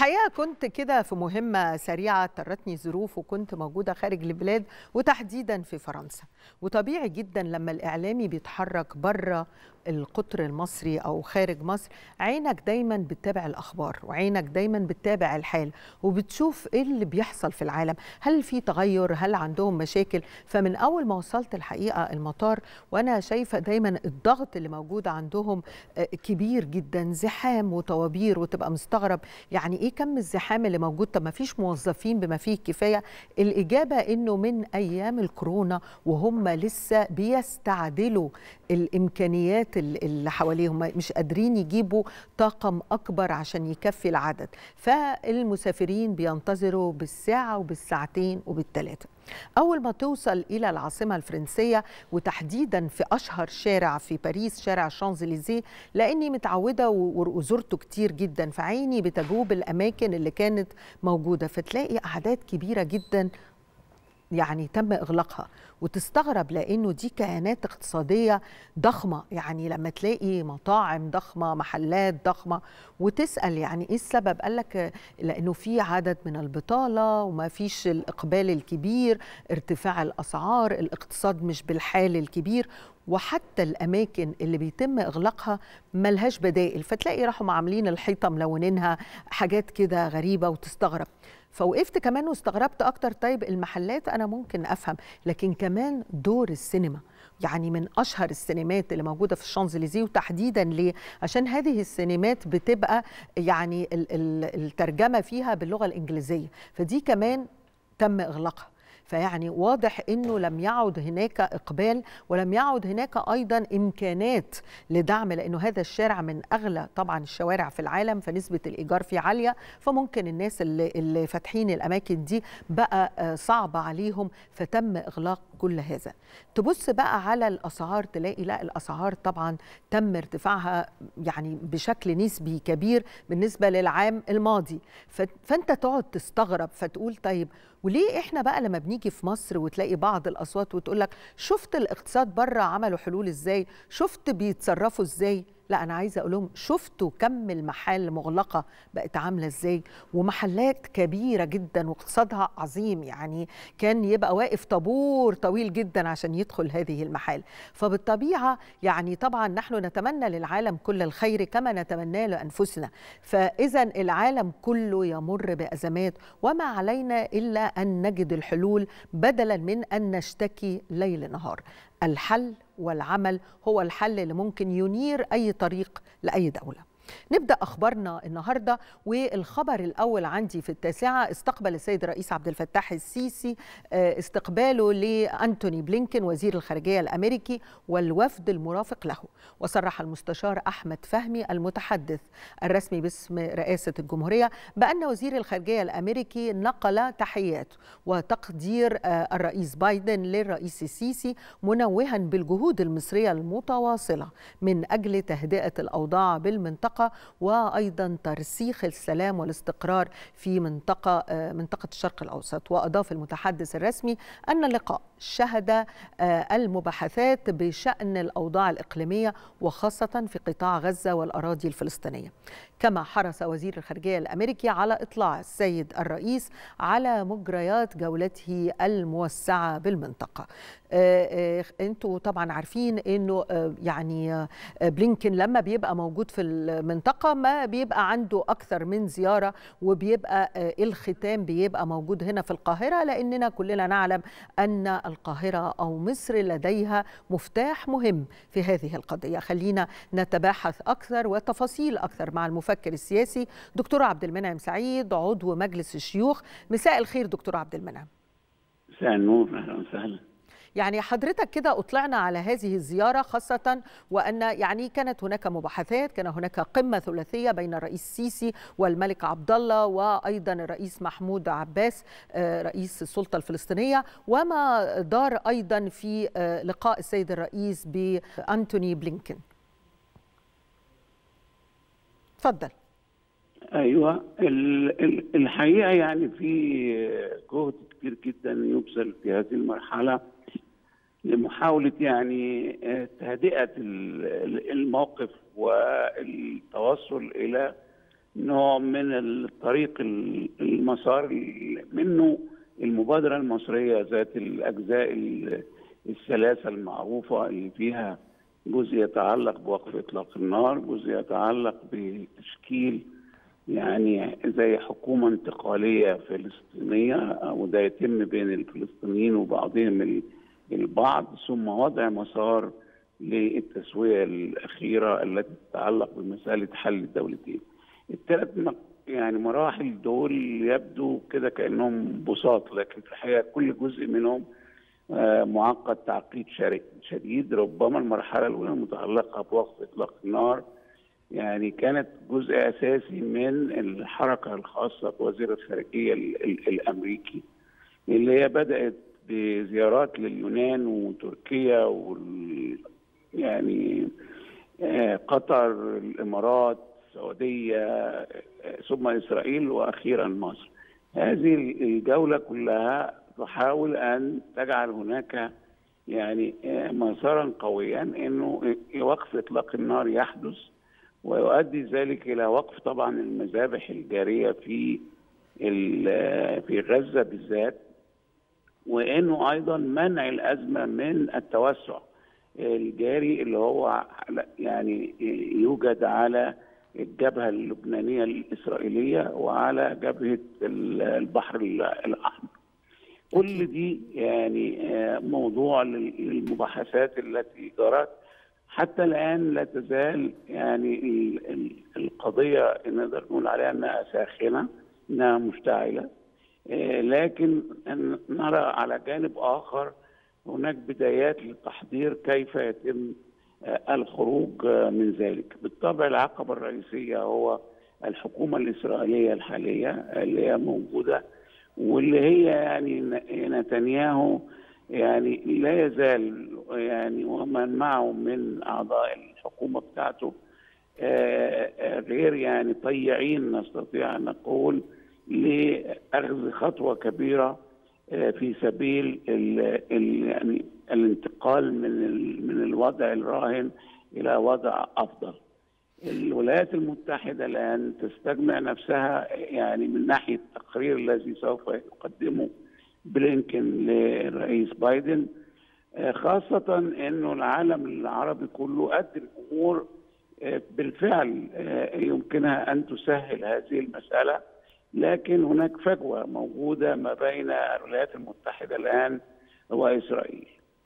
الحقيقه كنت كده في مهمه سريعه اضطرتني ظروف وكنت موجوده خارج البلاد وتحديدا في فرنسا وطبيعي جدا لما الاعلامي بيتحرك بره القطر المصري او خارج مصر عينك دايما بتتابع الاخبار وعينك دايما بتتابع الحال وبتشوف ايه اللي بيحصل في العالم هل في تغير هل عندهم مشاكل فمن اول ما وصلت الحقيقه المطار وانا شايفه دايما الضغط اللي موجود عندهم كبير جدا زحام وطوابير وتبقى مستغرب يعني ايه كم الزحام اللي موجود طب ما فيش موظفين بما فيه الكفايه الاجابه انه من ايام الكورونا وهم لسه بيستعدلوا الامكانيات اللي حواليهم مش قادرين يجيبوا طاقم اكبر عشان يكفي العدد فالمسافرين بينتظروا بالساعه وبالساعتين وبالثلاثه اول ما توصل الى العاصمه الفرنسيه وتحديدا في اشهر شارع في باريس شارع شانزليزيه لاني متعوده وزرته كتير جدا فعيني بتجوب الاماكن اللي كانت موجوده فتلاقي اعداد كبيره جدا يعني تم اغلاقها وتستغرب لانه دي كيانات اقتصاديه ضخمه يعني لما تلاقي مطاعم ضخمه محلات ضخمه وتسال يعني ايه السبب قال لك لانه في عدد من البطاله وما فيش الاقبال الكبير ارتفاع الاسعار الاقتصاد مش بالحال الكبير وحتى الاماكن اللي بيتم اغلاقها ملهاش بدائل فتلاقي راحوا عاملين الحيطه ملونينها حاجات كده غريبه وتستغرب فوقفت كمان واستغربت اكتر طيب المحلات انا ممكن افهم لكن كمان دور السينما يعني من اشهر السينمات اللي موجوده في الشانزليزيه وتحديدا ليه عشان هذه السينمات بتبقى يعني الترجمه فيها باللغه الانجليزيه فدي كمان تم اغلاقها فيعني واضح انه لم يعد هناك اقبال ولم يعد هناك ايضا امكانات لدعم لانه هذا الشارع من اغلى طبعا الشوارع في العالم فنسبه الايجار فيه عاليه فممكن الناس اللي, اللي فاتحين الاماكن دي بقى صعب عليهم فتم اغلاق كل هذا تبص بقى على الاسعار تلاقي لا الاسعار طبعا تم ارتفاعها يعني بشكل نسبي كبير بالنسبه للعام الماضي فانت تقعد تستغرب فتقول طيب وليه احنا بقى لما بنيجي في مصر وتلاقي بعض الاصوات وتقول لك شفت الاقتصاد بره عملوا حلول ازاي شفت بيتصرفوا ازاي لا انا عايزه اقول لهم شفتوا كم المحال مغلقه بقت عامله ازاي ومحلات كبيره جدا واقتصادها عظيم يعني كان يبقى واقف طابور طويل جدا عشان يدخل هذه المحال فبالطبيعه يعني طبعا نحن نتمنى للعالم كل الخير كما نتمناه لانفسنا فاذا العالم كله يمر بازمات وما علينا الا ان نجد الحلول بدلا من ان نشتكي ليل نهار الحل والعمل هو الحل اللي ممكن ينير اي طريق لاي دوله نبدا اخبارنا النهارده والخبر الاول عندي في التاسعه استقبل السيد الرئيس عبد الفتاح السيسي استقباله لانتوني بلينكن وزير الخارجيه الامريكي والوفد المرافق له وصرح المستشار احمد فهمي المتحدث الرسمي باسم رئاسه الجمهوريه بان وزير الخارجيه الامريكي نقل تحيات وتقدير الرئيس بايدن للرئيس السيسي منوها بالجهود المصريه المتواصله من اجل تهدئه الاوضاع بالمنطقه وايضا ترسيخ السلام والاستقرار في منطقه منطقه الشرق الاوسط واضاف المتحدث الرسمي ان اللقاء شهد المباحثات بشان الاوضاع الاقليميه وخاصه في قطاع غزه والاراضي الفلسطينيه كما حرص وزير الخارجيه الامريكي على اطلاع السيد الرئيس على مجريات جولته الموسعه بالمنطقه انتوا طبعا عارفين انه يعني بلينكن لما بيبقى موجود في المنطقه ما بيبقى عنده اكثر من زياره وبيبقى الختام بيبقى موجود هنا في القاهره لاننا كلنا نعلم ان القاهره او مصر لديها مفتاح مهم في هذه القضيه خلينا نتباحث اكثر وتفاصيل اكثر مع المفكر السياسي دكتور عبد المنعم سعيد عضو مجلس الشيوخ مساء الخير دكتور عبد المنعم مساء النور اهلا وسهلا يعني حضرتك كده اطلعنا على هذه الزياره خاصه وان يعني كانت هناك مباحثات كان هناك قمه ثلاثيه بين الرئيس السيسي والملك عبد الله وايضا الرئيس محمود عباس رئيس السلطه الفلسطينيه وما دار ايضا في لقاء السيد الرئيس بانتوني بلينكن تفضل ايوه الحقيقه يعني في جهد كبير جدا يبذل في هذه المرحله لمحاوله يعني تهدئه الموقف والتوصل الى نوع من الطريق المسار منه المبادرة المصرية ذات الأجزاء الثلاثة المعروفة اللي فيها جزء يتعلق بوقف إطلاق النار جزء يتعلق بتشكيل يعني زي حكومة انتقالية فلسطينية وده يتم بين الفلسطينيين وبعضهم البعض ثم وضع مسار للتسوية الأخيرة التي تتعلق بمسألة حل الدولتين الثلاث يعني مراحل دول يبدو كده كأنهم بساط لكن في الحقيقة كل جزء منهم معقد تعقيد شديد ربما المرحلة الأولى المتعلقة بوقف إطلاق النار يعني كانت جزء أساسي من الحركة الخاصة بوزير الخارجية الأمريكي اللي هي بدأت بزيارات لليونان وتركيا وال يعني قطر الإمارات السعودية ثم إسرائيل وأخيرا مصر هذه الجولة كلها تحاول أن تجعل هناك يعني مسارا قويا أنه وقف إطلاق النار يحدث ويؤدي ذلك إلى وقف طبعا المذابح الجارية في في غزة بالذات وأنه أيضا منع الأزمة من التوسع الجاري اللي هو يعني يوجد على الجبهة اللبنانية الإسرائيلية وعلى جبهة البحر الأحمر كل دي يعني موضوع للمباحثات التي جرت حتى الآن لا تزال يعني القضية نقدر نقول عليها أنها ساخنة أنها مشتعلة لكن نرى على جانب آخر هناك بدايات للتحضير كيف يتم الخروج من ذلك بالطبع العقبة الرئيسية هو الحكومة الإسرائيلية الحالية اللي هي موجودة واللي هي يعني نتنياهو يعني لا يزال يعني ومن معه من أعضاء الحكومة بتاعته غير يعني طيعين نستطيع أن نقول لأخذ خطوة كبيرة في سبيل ال ال يعني الانتقال من ال من الوضع الراهن الى وضع افضل. الولايات المتحده الان تستجمع نفسها يعني من ناحيه التقرير الذي سوف يقدمه بلينكن للرئيس بايدن خاصه انه العالم العربي كله قدم امور بالفعل يمكنها ان تسهل هذه المساله لكن هناك فجوه موجوده ما بين الولايات المتحده الان واسرائيل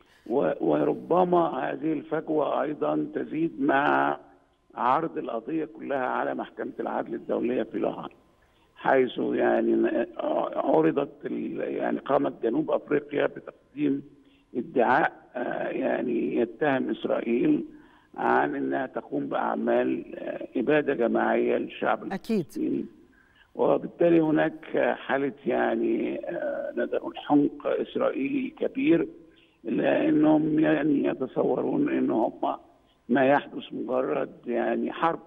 وربما هذه الفجوه ايضا تزيد مع عرض القضيه كلها على محكمه العدل الدوليه في لاهاي حيث يعني عرضت يعني قامت جنوب افريقيا بتقديم ادعاء يعني يتهم اسرائيل عن انها تقوم باعمال اباده جماعيه للشعب اكيد وبالتالي هناك حالة يعني نقدر نقول حمق إسرائيلي كبير لأنهم يعني يتصورون أن هم ما يحدث مجرد يعني حرب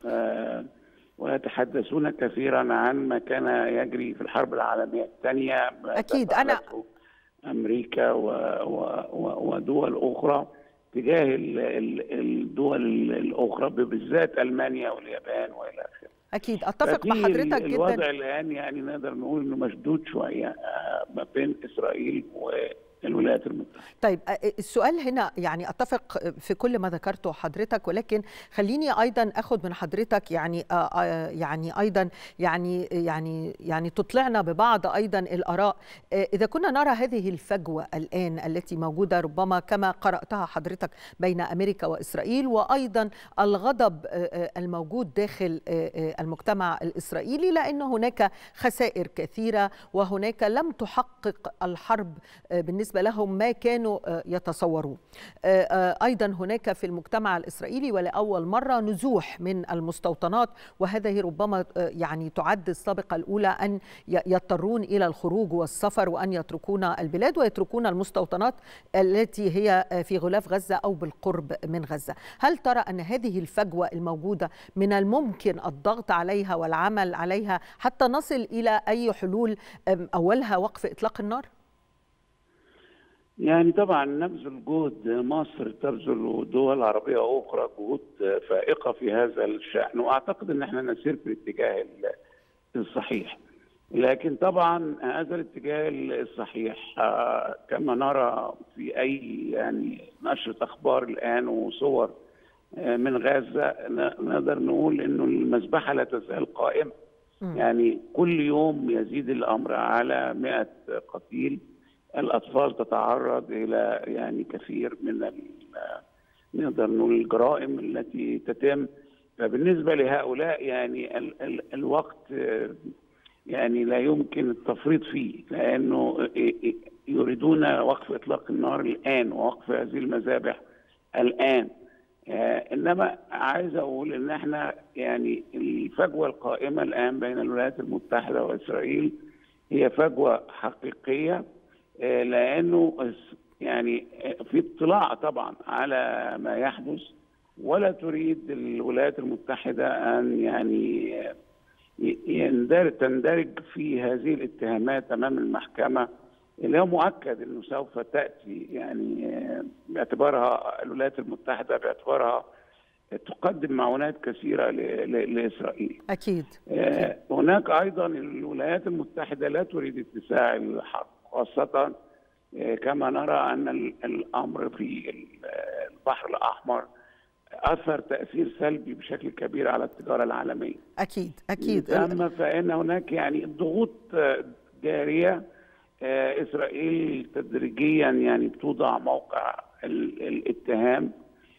ويتحدثون كثيرا عن ما كان يجري في الحرب العالمية الثانية أكيد أنا أمريكا و و ودول أخرى تجاه الدول الأخرى بالذات ألمانيا واليابان وإلى آخره اكيد اتفق مع حضرتك جدا الوضع الان يعني نقدر نقول انه مشدود شويه ما بين اسرائيل والولايات المتحده. طيب السؤال هنا يعني اتفق في كل ما ذكرته حضرتك ولكن خليني ايضا اخذ من حضرتك يعني يعني ايضا يعني يعني يعني تطلعنا ببعض ايضا الاراء اذا كنا نرى هذه الفجوه الان التي موجوده ربما كما قراتها حضرتك بين امريكا واسرائيل وايضا الغضب الموجود داخل المجتمع الاسرائيلي لان هناك خسائر كثيره وهناك لم تحقق الحرب بالنسبه لهم ما كانوا يتصورون ايضا هناك في المجتمع الاسرائيلي ولاول مره نزوح من المستوطنات وهذه ربما يعني تعد السابقه الاولى ان يضطرون الى الخروج والسفر وان يتركون البلاد ويتركون المستوطنات التي هي في غلاف غزه او بالقرب من غزه هل ترى ان هذه الفجوه الموجوده من الممكن الضغط عليها والعمل عليها حتى نصل الى اي حلول اولها وقف اطلاق النار يعني طبعا نبذل جهد مصر تبذل دول عربيه اخرى جهود فائقه في هذا الشان واعتقد ان احنا نسير في الاتجاه الصحيح. لكن طبعا هذا الاتجاه الصحيح كما نرى في اي يعني نشره اخبار الان وصور من غزه نقدر نقول انه المذبحه لا تزال قائمه. يعني كل يوم يزيد الامر على 100 قتيل الاطفال تتعرض الى يعني كثير من نقدر نقول الجرائم التي تتم فبالنسبه لهؤلاء يعني ال ال الوقت يعني لا يمكن التفريط فيه لانه يريدون وقف اطلاق النار الان ووقف هذه المذابح الان انما عايز اقول ان احنا يعني الفجوه القائمه الان بين الولايات المتحده واسرائيل هي فجوه حقيقيه لانه يعني في اطلاع طبعا على ما يحدث ولا تريد الولايات المتحده ان يعني يندرج تندرج في هذه الاتهامات امام المحكمه اللي هو مؤكد انه سوف تاتي يعني باعتبارها الولايات المتحده باعتبارها تقدم معونات كثيره لاسرائيل. اكيد. هناك ايضا الولايات المتحده لا تريد اتساع الحرب خاصه كما نرى ان الامر في البحر الاحمر اثر تاثير سلبي بشكل كبير على التجاره العالميه. اكيد اكيد. اما فان هناك يعني ضغوط جاريه اسرائيل تدريجيا يعني بتوضع موقع الاتهام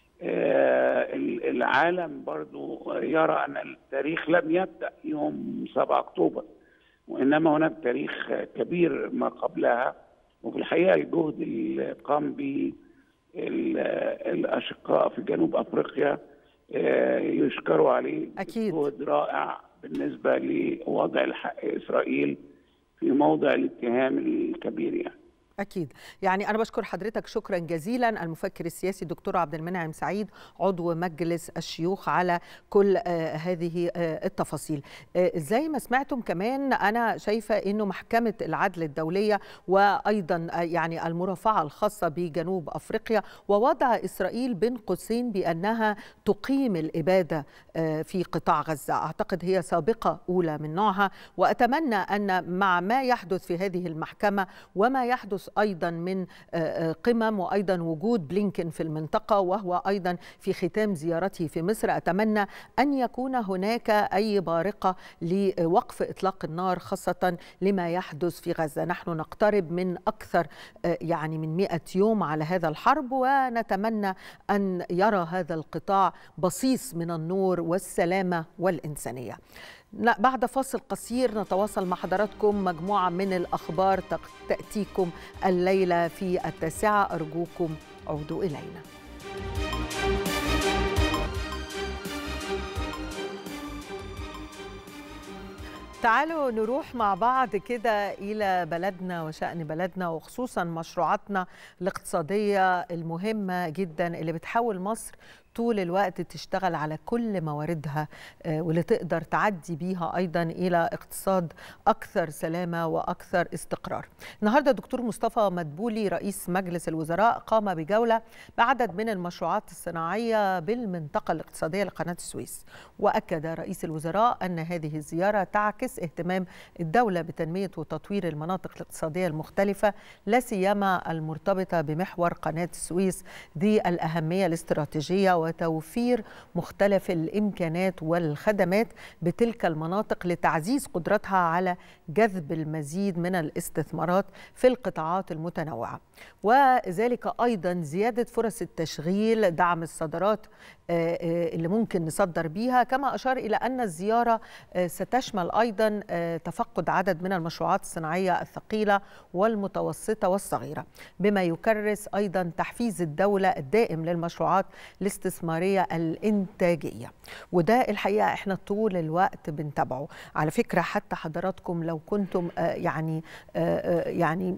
العالم برضو يرى ان التاريخ لم يبدا يوم 7 اكتوبر وانما هناك تاريخ كبير ما قبلها وفي الحقيقه الجهد اللي قام به الاشقاء في جنوب افريقيا يشكروا عليه اكيد جهد رائع بالنسبه لوضع الحق اسرائيل في موضع الاتهام الكبير يعني أكيد يعني أنا بشكر حضرتك شكرا جزيلا المفكر السياسي الدكتور عبد المنعم سعيد عضو مجلس الشيوخ على كل آه هذه آه التفاصيل آه زي ما سمعتم كمان أنا شايفة أنه محكمة العدل الدولية وأيضا يعني المرافعة الخاصة بجنوب أفريقيا ووضع إسرائيل بين قوسين بأنها تقيم الإبادة في قطاع غزة أعتقد هي سابقة أولى من نوعها وأتمنى أن مع ما يحدث في هذه المحكمة وما يحدث ايضا من قمم وايضا وجود بلينكن في المنطقه وهو ايضا في ختام زيارته في مصر اتمنى ان يكون هناك اي بارقه لوقف اطلاق النار خاصه لما يحدث في غزه نحن نقترب من اكثر يعني من 100 يوم على هذا الحرب ونتمنى ان يرى هذا القطاع بصيص من النور والسلامه والانسانيه لا بعد فاصل قصير نتواصل مع حضراتكم مجموعة من الأخبار تأتيكم الليلة في التاسعة أرجوكم عودوا إلينا تعالوا نروح مع بعض كده إلى بلدنا وشأن بلدنا وخصوصا مشروعاتنا الاقتصادية المهمة جدا اللي بتحول مصر طول الوقت تشتغل على كل مواردها واللي تقدر تعدي بيها ايضا الى اقتصاد اكثر سلامه واكثر استقرار. النهارده دكتور مصطفى مدبولي رئيس مجلس الوزراء قام بجوله بعدد من المشروعات الصناعيه بالمنطقه الاقتصاديه لقناه السويس، واكد رئيس الوزراء ان هذه الزياره تعكس اهتمام الدوله بتنميه وتطوير المناطق الاقتصاديه المختلفه لا سيما المرتبطه بمحور قناه السويس ذي الاهميه الاستراتيجيه وتوفير مختلف الامكانات والخدمات بتلك المناطق لتعزيز قدرتها على جذب المزيد من الاستثمارات في القطاعات المتنوعه وذلك ايضا زياده فرص التشغيل دعم الصادرات اللي ممكن نصدر بيها كما اشار الى ان الزياره ستشمل ايضا تفقد عدد من المشروعات الصناعيه الثقيله والمتوسطه والصغيره بما يكرس ايضا تحفيز الدوله الدائم للمشروعات الاستثماريه الانتاجيه وده الحقيقه احنا طول الوقت بنتابعه على فكره حتى حضراتكم لو كنتم يعني يعني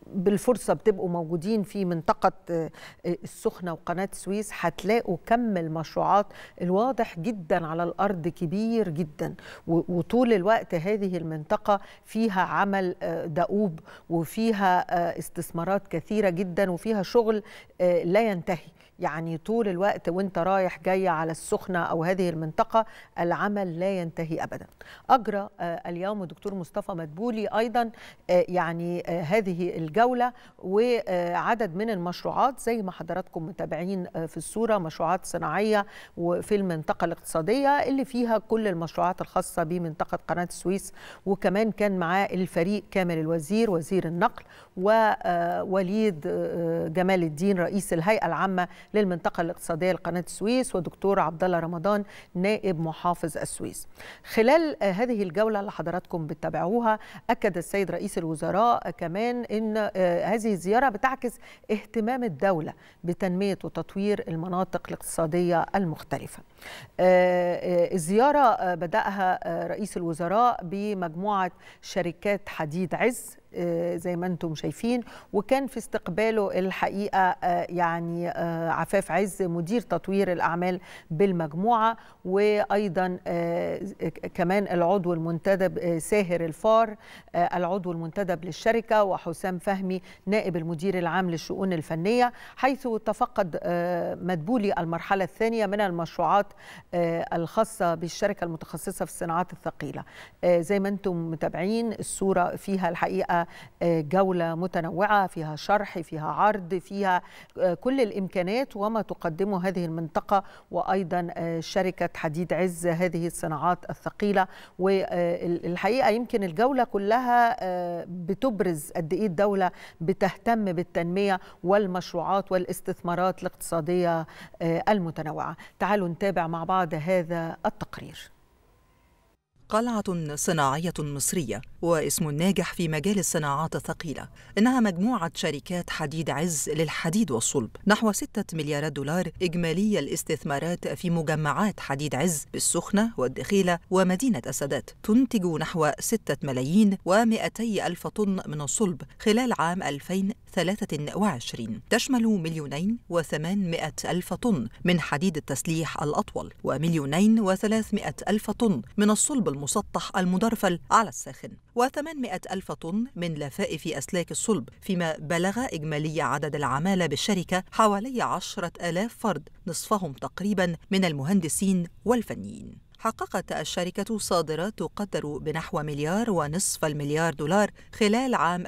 بالفرصة بتبقوا موجودين في منطقة السخنة وقناة السويس هتلاقوا كم المشروعات الواضح جدا على الأرض كبير جدا وطول الوقت هذه المنطقة فيها عمل دؤوب وفيها استثمارات كثيرة جدا وفيها شغل لا ينتهي يعني طول الوقت وانت رايح جاي على السخنة أو هذه المنطقة العمل لا ينتهي أبدا أجرى اليوم الدكتور مصطفى مدبولي أيضا يعني هذه الجولة وعدد من المشروعات زي ما حضراتكم متابعين في الصورة مشروعات صناعية وفي المنطقة الاقتصادية اللي فيها كل المشروعات الخاصة بمنطقة قناة السويس وكمان كان معاه الفريق كامل الوزير وزير النقل ووليد جمال الدين رئيس الهيئة العامة للمنطقة الاقتصادية لقناة السويس ودكتور عبد الله رمضان نائب محافظ السويس. خلال هذه الجولة اللي حضراتكم بتتابعوها أكد السيد رئيس الوزراء كمان أن هذه الزيارة بتعكس اهتمام الدولة بتنمية وتطوير المناطق الاقتصادية المختلفة. الزيارة بدأها رئيس الوزراء بمجموعة شركات حديد عز زي ما انتم شايفين وكان في استقباله الحقيقه يعني عفاف عز مدير تطوير الاعمال بالمجموعه وايضا كمان العضو المنتدب ساهر الفار العضو المنتدب للشركه وحسام فهمي نائب المدير العام للشؤون الفنيه حيث تفقد مدبولي المرحله الثانيه من المشروعات الخاصه بالشركه المتخصصه في الصناعات الثقيله زي ما انتم متابعين الصوره فيها الحقيقه جولة متنوعة فيها شرح فيها عرض فيها كل الإمكانات وما تقدمه هذه المنطقة وأيضا شركة حديد عز هذه الصناعات الثقيلة والحقيقة يمكن الجولة كلها بتبرز قد إيه الدولة بتهتم بالتنمية والمشروعات والاستثمارات الاقتصادية المتنوعة تعالوا نتابع مع بعض هذا التقرير قلعة صناعية مصرية واسم ناجح في مجال الصناعات الثقيلة إنها مجموعة شركات حديد عز للحديد والصلب نحو 6 مليارات دولار إجمالي الاستثمارات في مجمعات حديد عز بالسخنة والدخيلة ومدينة السادات تنتج نحو 6 ملايين و200 ألف طن من الصلب خلال عام 2023 تشمل مليونين وثمانمائة ألف طن من حديد التسليح الأطول ومليونين وثلاثمائة ألف طن من الصلب المسطح المدرفل على الساخن و800 ألف طن من لفائف أسلاك الصلب فيما بلغ إجمالي عدد العمالة بالشركة حوالي عشرة آلاف فرد نصفهم تقريبا من المهندسين والفنيين حققت الشركة صادرات تقدر بنحو مليار ونصف المليار دولار خلال عام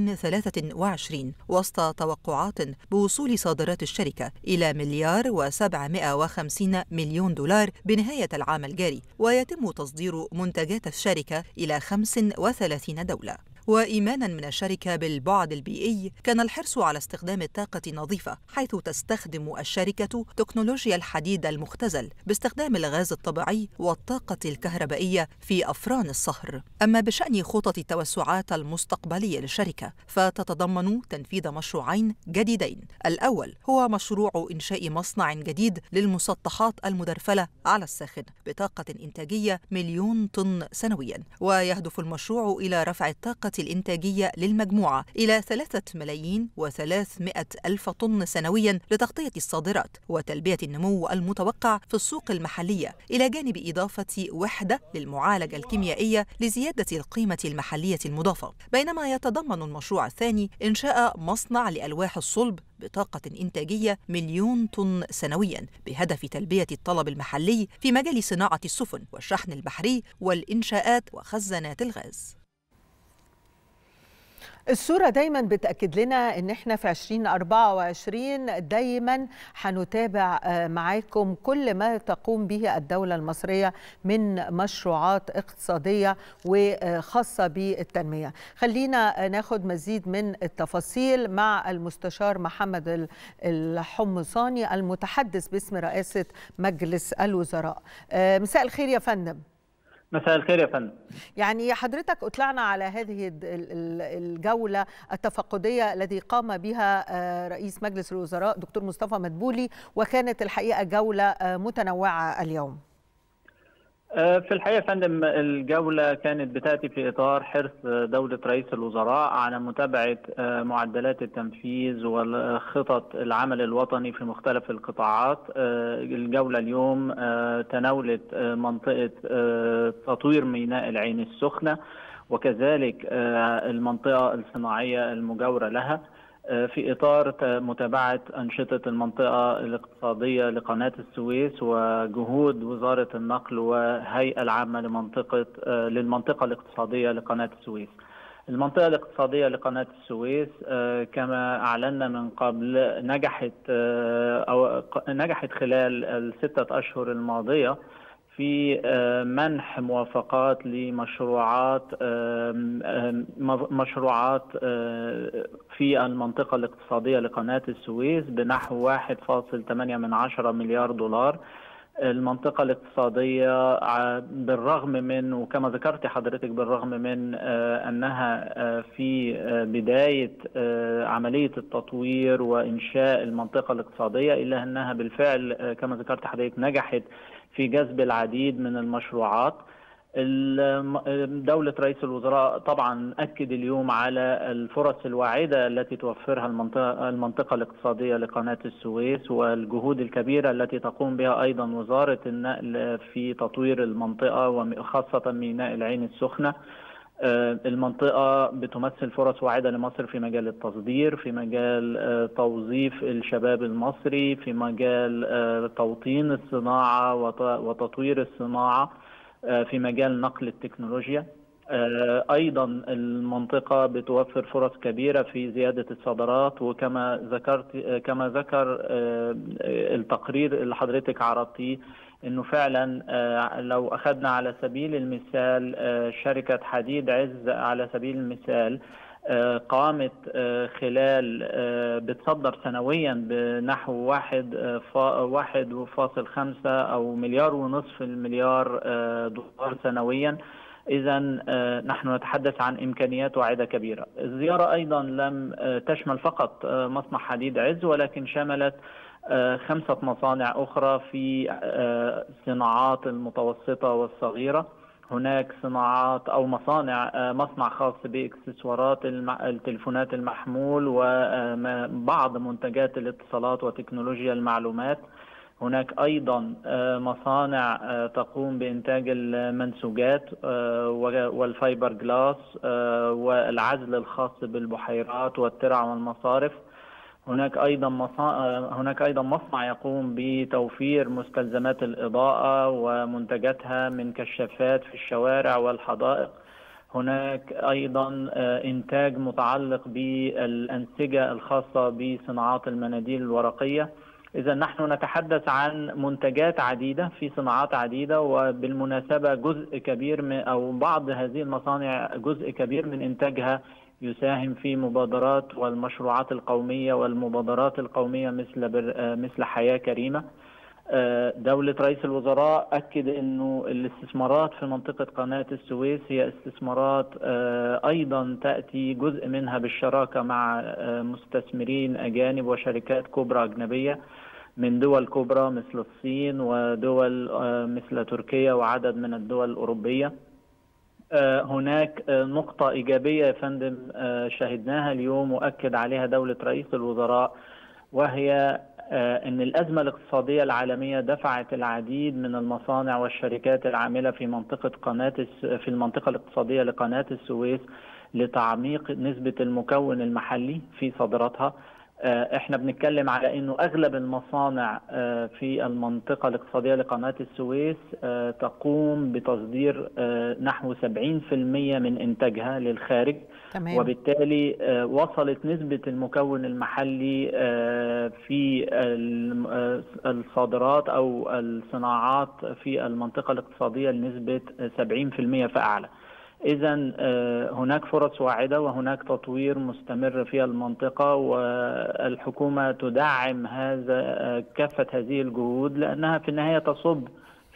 2023 وسط توقعات بوصول صادرات الشركة إلى مليار و750 مليون دولار بنهاية العام الجاري ويتم تصدير منتجات الشركة إلى 35 دولة وإيمانا من الشركة بالبعد البيئي كان الحرص على استخدام الطاقة النظيفة حيث تستخدم الشركة تكنولوجيا الحديد المختزل باستخدام الغاز الطبيعي والطاقة الكهربائية في أفران الصهر أما بشأن خطط التوسعات المستقبلية للشركة فتتضمن تنفيذ مشروعين جديدين الأول هو مشروع إنشاء مصنع جديد للمسطحات المدرفلة على الساخن بطاقة إنتاجية مليون طن سنويا ويهدف المشروع إلى رفع الطاقة الإنتاجية للمجموعة إلى ثلاثة ملايين وثلاثمائة ألف طن سنويا لتغطية الصادرات وتلبية النمو المتوقع في السوق المحلية إلى جانب إضافة وحدة للمعالجة الكيميائية لزيادة القيمة المحلية المضافة بينما يتضمن المشروع الثاني إنشاء مصنع لألواح الصلب بطاقة إنتاجية مليون طن سنويا بهدف تلبية الطلب المحلي في مجال صناعة السفن والشحن البحري والإنشاءات وخزانات الغاز الصورة دايما بتأكد لنا ان احنا في 2024 دايما هنتابع معاكم كل ما تقوم به الدولة المصرية من مشروعات اقتصادية وخاصة بالتنمية خلينا ناخد مزيد من التفاصيل مع المستشار محمد الحمصاني المتحدث باسم رئاسة مجلس الوزراء مساء الخير يا فندم مساء الخير يا فندم يعني حضرتك اطلعنا على هذه الجولة التفقدية التي قام بها رئيس مجلس الوزراء دكتور مصطفى مدبولي وكانت الحقيقة جولة متنوعة اليوم في الحقيقة يا فندم الجولة كانت بتأتي في إطار حرص دولة رئيس الوزراء على متابعة معدلات التنفيذ وخطط العمل الوطني في مختلف القطاعات الجولة اليوم تناولت منطقة تطوير ميناء العين السخنة وكذلك المنطقة الصناعية المجاورة لها في إطار متابعة أنشطة المنطقة الاقتصادية لقناة السويس وجهود وزارة النقل والهيئة العامة لمنطقة للمنطقة الاقتصادية لقناة السويس. المنطقة الاقتصادية لقناة السويس كما أعلنا من قبل نجحت أو نجحت خلال الستة أشهر الماضية في منح موافقات لمشروعات مشروعات في المنطقة الاقتصادية لقناة السويس بنحو 1.8 من عشرة مليار دولار المنطقة الاقتصادية بالرغم من وكما ذكرت حضرتك بالرغم من أنها في بداية عملية التطوير وإنشاء المنطقة الاقتصادية إلا أنها بالفعل كما ذكرت حضرتك نجحت في جذب العديد من المشروعات دولة رئيس الوزراء طبعا أكد اليوم على الفرص الواعدة التي توفرها المنطقة, المنطقة الاقتصادية لقناة السويس والجهود الكبيرة التي تقوم بها أيضا وزارة النقل في تطوير المنطقة وخاصة ميناء العين السخنة المنطقة بتمثل فرص واعدة لمصر في مجال التصدير في مجال توظيف الشباب المصري في مجال توطين الصناعة وتطوير الصناعة في مجال نقل التكنولوجيا ايضا المنطقه بتوفر فرص كبيره في زياده الصادرات وكما ذكرت كما ذكر التقرير اللي حضرتك عرضتيه انه فعلا لو اخذنا على سبيل المثال شركه حديد عز على سبيل المثال قامت خلال بتصدر سنويا بنحو واحد واحد فاصل خمسة أو مليار ونصف المليار دولار سنويا إذا نحن نتحدث عن إمكانيات واعدة كبيرة الزيارة أيضا لم تشمل فقط مصنع حديد عز ولكن شملت خمسة مصانع أخرى في الصناعات المتوسطة والصغيرة هناك صناعات او مصانع مصنع خاص باكسسوارات التليفونات المحمول وبعض منتجات الاتصالات وتكنولوجيا المعلومات هناك ايضا مصانع تقوم بانتاج المنسوجات والفايبر جلاس والعزل الخاص بالبحيرات والترع والمصارف هناك ايضا مصا... هناك ايضا مصنع يقوم بتوفير مستلزمات الاضاءه ومنتجاتها من كشافات في الشوارع والحدائق هناك ايضا انتاج متعلق بالانسجه الخاصه بصناعات المناديل الورقيه اذا نحن نتحدث عن منتجات عديده في صناعات عديده وبالمناسبه جزء كبير من او بعض هذه المصانع جزء كبير من انتاجها يساهم في مبادرات والمشروعات القومية والمبادرات القومية مثل بر... مثل حياة كريمة دولة رئيس الوزراء أكد أنه الاستثمارات في منطقة قناة السويس هي استثمارات أيضا تأتي جزء منها بالشراكة مع مستثمرين أجانب وشركات كبرى أجنبية من دول كبرى مثل الصين ودول مثل تركيا وعدد من الدول الأوروبية هناك نقطة إيجابية يا فندم شهدناها اليوم وأكد عليها دولة رئيس الوزراء وهي أن الأزمة الاقتصادية العالمية دفعت العديد من المصانع والشركات العاملة في منطقة قناة في المنطقة الاقتصادية لقناة السويس لتعميق نسبة المكون المحلي في صادراتها احنا بنتكلم على انه اغلب المصانع في المنطقة الاقتصادية لقناة السويس تقوم بتصدير نحو 70% من انتاجها للخارج تمام. وبالتالي وصلت نسبة المكون المحلي في الصادرات او الصناعات في المنطقة الاقتصادية لنسبة 70% فأعلى إذا هناك فرص واعدة وهناك تطوير مستمر في المنطقة والحكومة تدعم هذا كافة هذه الجهود لأنها في النهاية تصب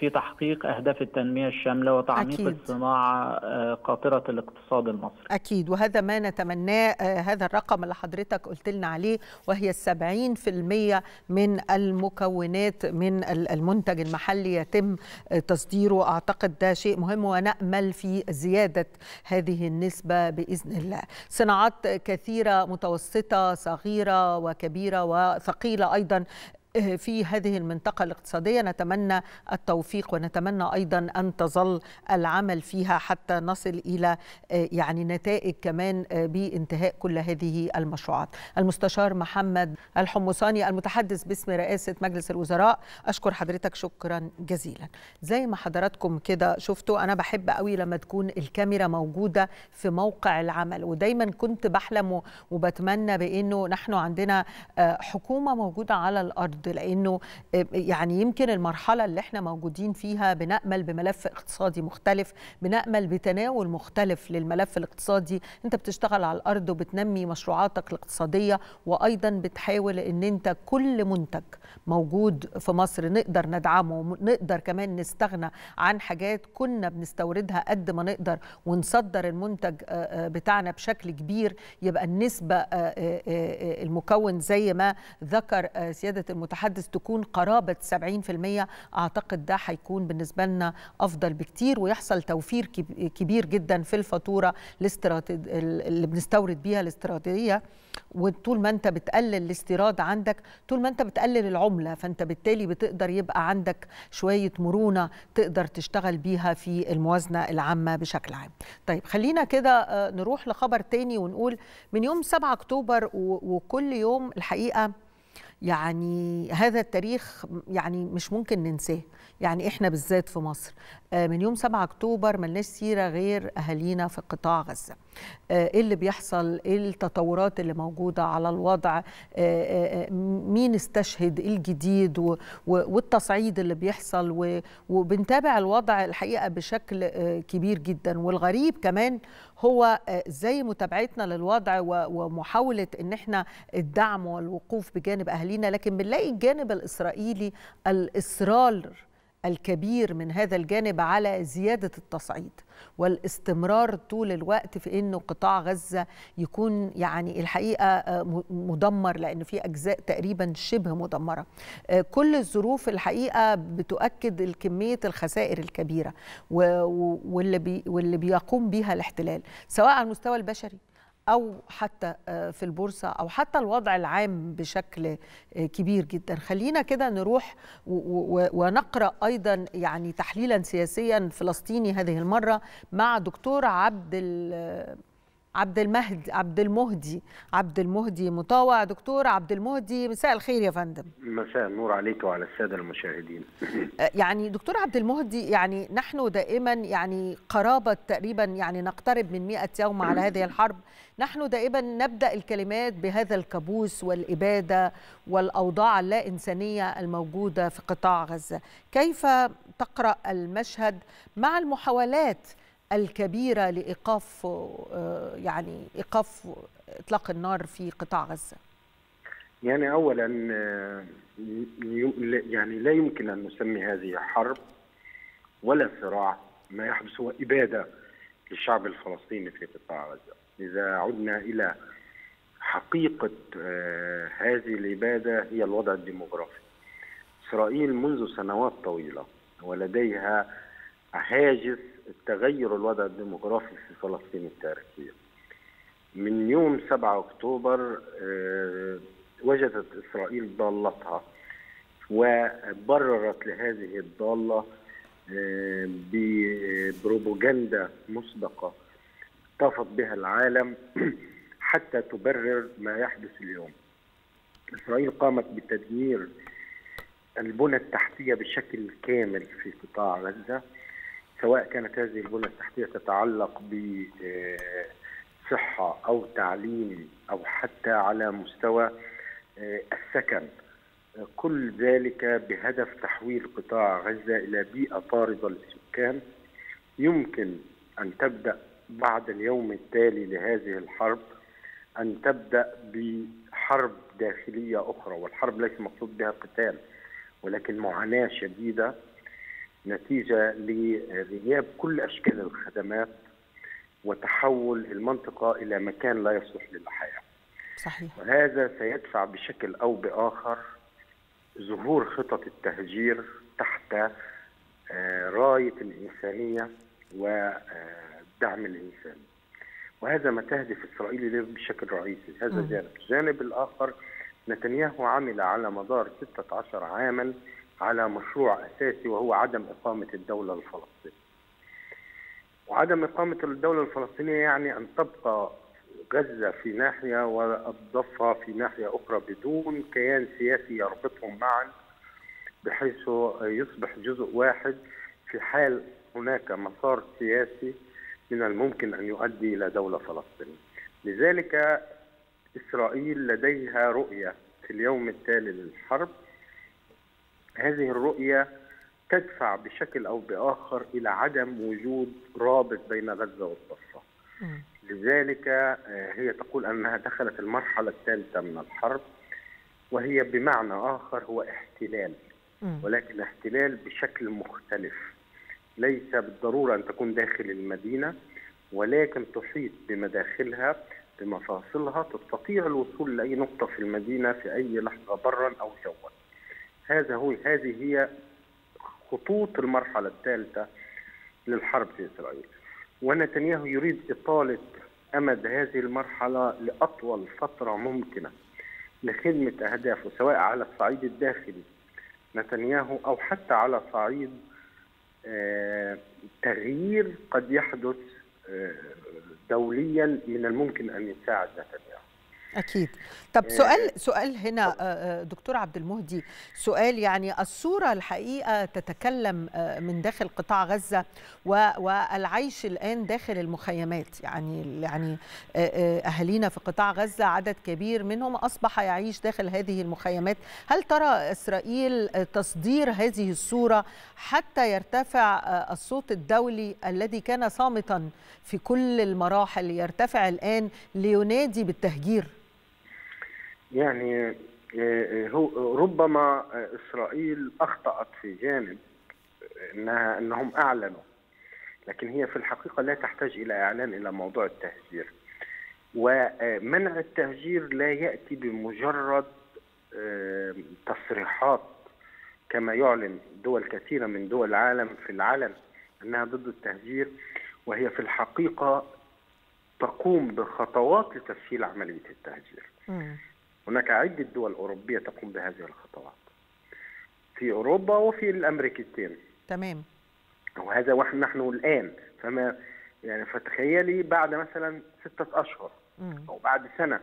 في تحقيق اهداف التنميه الشامله وتعميق أكيد. الصناعه آه، قاطره الاقتصاد المصري. أكيد وهذا ما نتمناه آه، هذا الرقم اللي حضرتك قلت لنا عليه وهي السبعين في المية من المكونات من ال- المنتج المحلي يتم آه، تصديره أعتقد ده شيء مهم ونأمل في زيادة هذه النسبة بإذن الله صناعات كثيرة متوسطة صغيرة وكبيرة وثقيلة أيضا في هذه المنطقة الاقتصادية نتمنى التوفيق ونتمنى أيضا أن تظل العمل فيها حتى نصل إلى آه، يعني نتائج كمان آه، بانتهاء كل هذه المشروعات المستشار محمد الحمصاني المتحدث باسم رئاسة مجلس الوزراء أشكر حضرتك شكرا جزيلا زي ما حضراتكم كده شفتوا أنا بحب قوي لما تكون الكاميرا موجودة في موقع العمل ودايما كنت بحلم و- وبتمنى بأنه نحن عندنا آه، حكومة موجودة على الأرض لأنه آه، يعني يمكن المرحلة اللي احنا موجودين فيها بنأمل بملف اقتصادي مختلف بنأمل بتناول مختلف للملف الاقتصادي انت بتشتغل على الأرض وبتنمي مشروعاتك الاقتصادية وأيضا بتحاول ان انت كل منتج موجود في مصر نقدر ندعمه نقدر كمان نستغنى عن حاجات كنا بنستوردها قد ما نقدر ونصدر المنتج آه، آه، بتاعنا بشكل كبير يبقى النسبة آه، آه، آه، المكون زي ما ذكر آه، سيادة المتحدث تكون قرابة 70% أعتقد ده هيكون بالنسبة لنا أفضل بكتير ويحصل توفير كب- كبير جدا في الفاتورة الاستراتيد اللي بنستورد بيها الاستراتيجية وطول ما انت بتقلل الاستيراد عندك طول ما انت بتقلل العملة فانت بالتالي بتقدر يبقى عندك شوية مرونة تقدر تشتغل بيها في الموازنة العامة بشكل عام طيب خلينا كده آه، نروح لخبر تاني ونقول من يوم 7 أكتوبر و- وكل يوم الحقيقة يعني هذا التاريخ يعني مش ممكن ننساه يعني احنا بالذات في مصر آه، من يوم 7 اكتوبر ملناش سيره غير اهالينا في قطاع غزه آه، ايه اللي بيحصل ايه التطورات اللي موجوده على الوضع آه، آه، آه، مين استشهد ايه الجديد و- و- والتصعيد اللي بيحصل و- وبنتابع الوضع الحقيقه بشكل آه، كبير جدا والغريب كمان هو آه، زي متابعتنا للوضع و- ومحاوله ان احنا الدعم والوقوف بجانب اهالينا لكن بنلاقي الجانب الاسرائيلي الاصرار الكبير من هذا الجانب على زياده التصعيد والاستمرار طول الوقت في انه قطاع غزه يكون يعني الحقيقه آه، م- مدمر لان في اجزاء تقريبا شبه مدمره. آه، كل الظروف الحقيقه بتؤكد الكميه الخسائر الكبيره و- و- واللي بي واللي بيقوم بها الاحتلال سواء على المستوى البشري او حتى آه، في البورصه او حتى الوضع العام بشكل آه، كبير جدا خلينا كده نروح و- و- ونقرا ايضا يعني تحليلا سياسيا فلسطيني هذه المره مع دكتور عبد ال- عبد المهدي عبد المهدي عبد المهدي مطاوع دكتور عبد المهدي مساء الخير يا فندم مساء النور عليك وعلى الساده المشاهدين يعني دكتور عبد المهدي يعني نحن دائما يعني قرابة تقريبا يعني نقترب من 100 يوم على هذه الحرب نحن دائما نبدأ الكلمات بهذا الكابوس والإبادة والأوضاع اللا إنسانية الموجودة في قطاع غزة كيف تقرأ المشهد مع المحاولات الكبيرة لإيقاف آه، يعني إيقاف إطلاق النار في قطاع غزة يعني اولا آه، ي- يعني لا يمكن ان نسمي هذه حرب ولا صراع ما يحدث هو اباده للشعب الفلسطيني في قطاع غزه اذا عدنا الى حقيقه آه، هذه الاباده هي الوضع الديموغرافي اسرائيل منذ سنوات طويله ولديها هاجس تغير الوضع الديموغرافي في فلسطين التاريخيه من يوم 7 اكتوبر آه، وجدت اسرائيل ضالتها وبررت لهذه الضاله آه، ببروباغندا مسبقه طافت بها العالم حتى تبرر ما يحدث اليوم. اسرائيل قامت بتدمير البنى التحتيه بشكل كامل في قطاع غزه سواء كانت هذه البنى التحتيه تتعلق بصحه او تعليم او حتى على مستوى آه، السكن آه، كل ذلك بهدف تحويل قطاع غزه الى بيئه طارده للسكان يمكن ان تبدا بعد اليوم التالي لهذه الحرب ان تبدا بحرب داخليه اخرى والحرب ليس مقصود بها قتال ولكن معاناه شديده نتيجه لغياب كل اشكال الخدمات وتحول المنطقه الى مكان لا يصلح للحياه. صحيح وهذا سيدفع بشكل او باخر ظهور خطط التهجير تحت آه، رايه الانسانيه ودعم الانسان. وهذا ما تهدف اسرائيل اليه بشكل رئيسي، هذا مم. جانب، الجانب الاخر نتنياهو عمل على مدار 16 عاما على مشروع اساسي وهو عدم اقامه الدوله الفلسطينيه. وعدم اقامه الدوله الفلسطينيه يعني ان تبقى غزه في ناحيه والضفه في ناحيه اخرى بدون كيان سياسي يربطهم معا بحيث يصبح جزء واحد في حال هناك مسار سياسي من الممكن ان يؤدي الى دوله فلسطينيه. لذلك اسرائيل لديها رؤيه في اليوم التالي للحرب هذه الرؤيه تدفع بشكل او باخر الى عدم وجود رابط بين غزه والضفه. مم. لذلك آه، هي تقول انها دخلت المرحله الثالثه من الحرب وهي بمعنى اخر هو احتلال مم. ولكن احتلال بشكل مختلف ليس بالضروره ان تكون داخل المدينه ولكن تحيط بمداخلها بمفاصلها تستطيع الوصول لاي نقطه في المدينه في اي لحظه برا او جوا. هذا هو هذه هي خطوط المرحله الثالثه للحرب في اسرائيل. ونتنياهو يريد اطاله امد هذه المرحله لاطول فتره ممكنه لخدمه اهدافه سواء على الصعيد الداخلي نتنياهو او حتى على صعيد آه، تغيير قد يحدث آه، دوليا من الممكن ان يساعد نتنياهو. أكيد طب سؤال سؤال هنا آه، آه، دكتور عبد المهدي سؤال يعني الصورة الحقيقة تتكلم آه، من داخل قطاع غزة و- والعيش الآن داخل المخيمات يعني يعني آه، آه، أهالينا في قطاع غزة عدد كبير منهم أصبح يعيش داخل هذه المخيمات هل ترى إسرائيل آه، تصدير هذه الصورة حتى يرتفع آه، الصوت الدولي الذي كان صامتا في كل المراحل يرتفع الآن لينادي بالتهجير يعني آه، آه، هو ربما آه، اسرائيل اخطات في جانب انها انهم اعلنوا لكن هي في الحقيقه لا تحتاج الى اعلان الى موضوع التهجير ومنع التهجير لا ياتي بمجرد آه، تصريحات كما يعلن دول كثيره من دول العالم في العلن انها ضد التهجير وهي في الحقيقه تقوم بخطوات لتسهيل عمليه التهجير. مم. هناك عدة دول أوروبية تقوم بهذه الخطوات في أوروبا وفي الأمريكتين تمام وهذا ونحن نحن الآن فما يعني فتخيلي بعد مثلا ستة أشهر مم. أو بعد سنة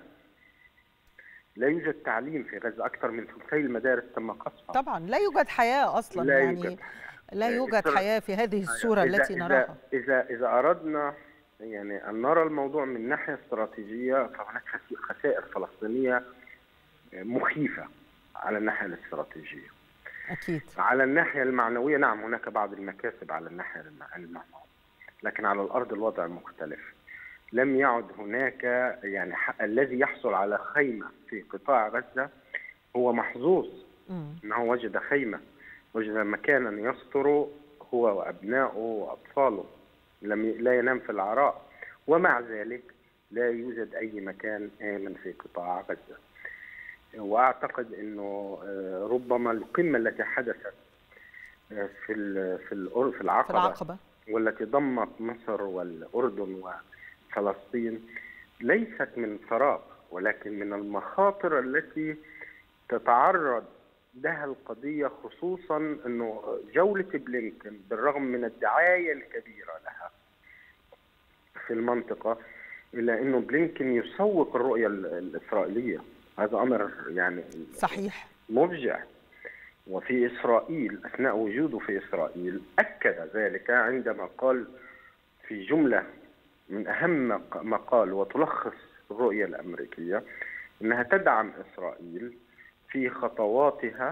لا يوجد تعليم في غزة أكثر من ثلثي المدارس تم قصفها طبعا لا يوجد حياة أصلا لا يعني يوجد لا يوجد إسرائيل- حياة في هذه الصورة إذا- التي إذا- نراها إذا إذا أردنا يعني أن نرى الموضوع من ناحية استراتيجية فهناك خسي- خسائر فلسطينية مخيفة على الناحية الاستراتيجية أكيد على الناحية المعنوية نعم هناك بعض المكاسب على الناحية الم- المعنوية لكن على الأرض الوضع مختلف لم يعد هناك يعني ح- الذي يحصل على خيمة في قطاع غزة هو محظوظ مم. أنه وجد خيمة وجد مكانا يستر هو وأبنائه وأطفاله لم ي... لا ينام في العراء ومع ذلك لا يوجد أي مكان آمن في قطاع غزة واعتقد انه آه، ربما القمه التي حدثت آه، في ال- في الأر- في في العقبه العقبة والتي ضمت مصر والاردن وفلسطين ليست من فراغ ولكن من المخاطر التي تتعرض لها القضيه خصوصا انه جوله بلينكن بالرغم من الدعايه الكبيره لها في المنطقه الا انه بلينكن يسوق الرؤيه ال- الاسرائيليه هذا امر يعني صحيح مفجع وفي اسرائيل اثناء وجوده في اسرائيل اكد ذلك عندما قال في جمله من اهم ما قال وتلخص الرؤيه الامريكيه انها تدعم اسرائيل في خطواتها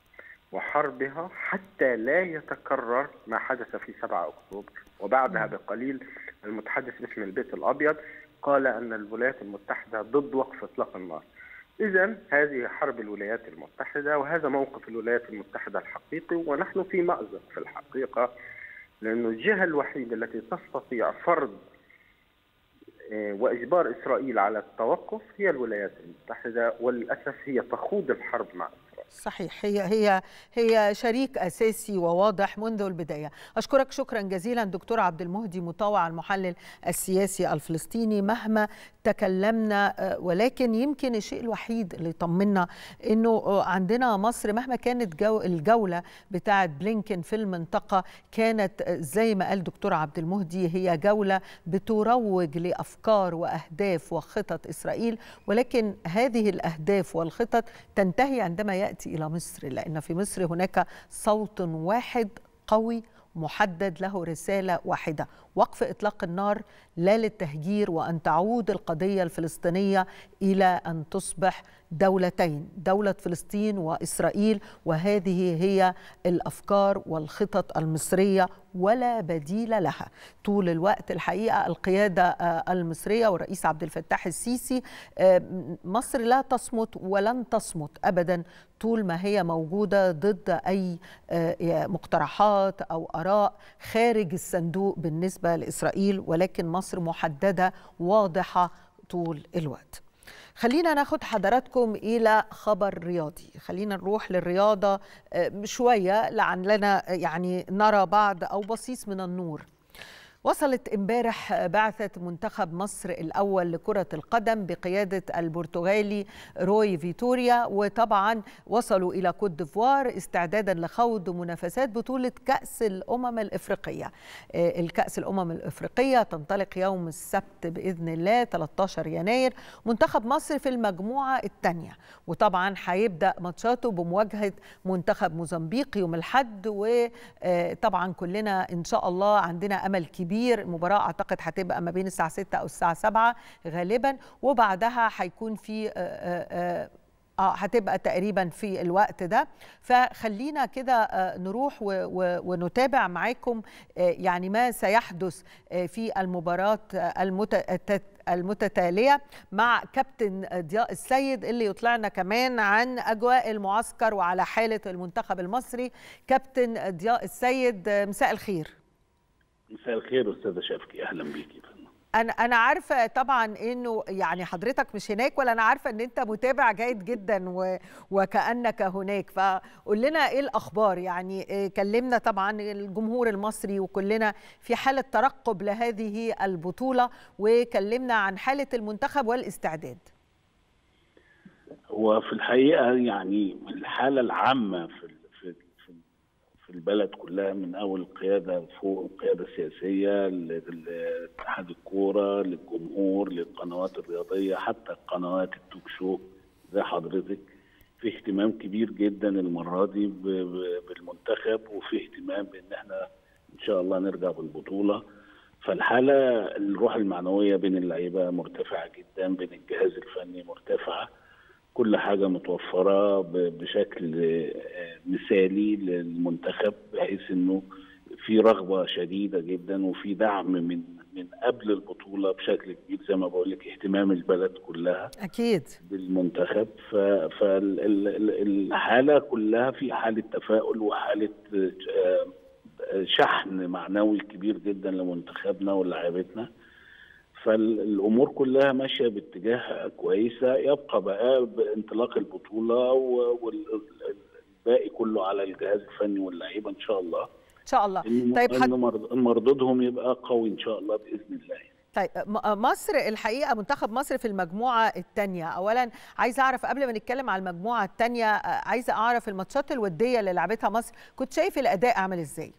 وحربها حتى لا يتكرر ما حدث في 7 اكتوبر وبعدها بقليل المتحدث باسم البيت الابيض قال ان الولايات المتحده ضد وقف اطلاق النار إذا هذه حرب الولايات المتحدة وهذا موقف الولايات المتحدة الحقيقي ونحن في مأزق في الحقيقة لأن الجهة الوحيدة التي تستطيع فرض واجبار اسرائيل على التوقف هي الولايات المتحده وللاسف هي تخوض الحرب مع اسرائيل. صحيح هي هي هي شريك اساسي وواضح منذ البدايه اشكرك شكرا جزيلا دكتور عبد المهدي مطوع المحلل السياسي الفلسطيني مهما تكلمنا ولكن يمكن الشيء الوحيد اللي يطمنا انه عندنا مصر مهما كانت جو الجوله بتاعه بلينكن في المنطقه كانت زي ما قال دكتور عبد المهدي هي جوله بتروج لافكار واهداف وخطط اسرائيل ولكن هذه الاهداف والخطط تنتهي عندما ياتي الى مصر لان في مصر هناك صوت واحد قوي محدد له رساله واحده وقف اطلاق النار لا للتهجير وان تعود القضيه الفلسطينيه الى ان تصبح دولتين دوله فلسطين واسرائيل وهذه هي الافكار والخطط المصريه ولا بديل لها طول الوقت الحقيقه القياده المصريه والرئيس عبد الفتاح السيسي مصر لا تصمت ولن تصمت ابدا طول ما هي موجوده ضد اي مقترحات او اراء خارج الصندوق بالنسبه لاسرائيل ولكن مصر محدده واضحه طول الوقت. خلينا ناخد حضراتكم الى خبر رياضي خلينا نروح للرياضه شويه لعلنا يعني نرى بعض او بصيص من النور وصلت امبارح بعثة منتخب مصر الأول لكرة القدم بقيادة البرتغالي روي فيتوريا وطبعا وصلوا إلى كوت ديفوار استعدادا لخوض منافسات بطولة كأس الأمم الإفريقية الكأس الأمم الإفريقية تنطلق يوم السبت بإذن الله 13 يناير منتخب مصر في المجموعة الثانية وطبعا هيبدأ ماتشاته بمواجهة منتخب موزمبيق يوم الحد وطبعا كلنا إن شاء الله عندنا أمل كبير كبير المباراة أعتقد هتبقى ما بين الساعة 6 أو الساعة 7 غالبا وبعدها هيكون في اه هتبقى تقريبا في الوقت ده فخلينا كده نروح ونتابع معاكم يعني ما سيحدث في المباراة المتتالية مع كابتن ضياء السيد اللي يطلعنا كمان عن أجواء المعسكر وعلى حالة المنتخب المصري كابتن ضياء السيد مساء الخير مساء الخير استاذه شفقي اهلا بيكي انا انا عارفه طبعا انه يعني حضرتك مش هناك ولا انا عارفه ان انت متابع جيد جدا و... وكانك هناك فقول لنا ايه الاخبار يعني كلمنا طبعا الجمهور المصري وكلنا في حاله ترقب لهذه البطوله وكلمنا عن حاله المنتخب والاستعداد هو في الحقيقه يعني الحاله العامه في في البلد كلها من اول القياده فوق القياده السياسيه لاتحاد الكوره للجمهور للقنوات الرياضيه حتى قنوات التوك شو زي حضرتك في اهتمام كبير جدا المره دي بالمنتخب وفي اهتمام بان احنا ان شاء الله نرجع بالبطوله فالحاله الروح المعنويه بين اللعيبه مرتفعه جدا بين الجهاز الفني مرتفعه كل حاجة متوفرة بشكل مثالي للمنتخب بحيث انه في رغبة شديدة جدا وفي دعم من من قبل البطولة بشكل كبير زي ما بقول لك اهتمام البلد كلها أكيد بالمنتخب فالحالة كلها في حالة تفاؤل وحالة شحن معنوي كبير جدا لمنتخبنا ولاعيبتنا فالامور كلها ماشيه باتجاه كويسه يبقى بقى بانطلاق البطوله والباقي كله على الجهاز الفني واللعيبه ان شاء الله ان شاء الله إن طيب حد... مردودهم يبقى قوي ان شاء الله باذن الله طيب مصر الحقيقه منتخب مصر في المجموعه الثانيه اولا عايزه اعرف قبل ما نتكلم على المجموعه الثانيه عايزه اعرف الماتشات الوديه اللي لعبتها مصر كنت شايف الاداء عامل ازاي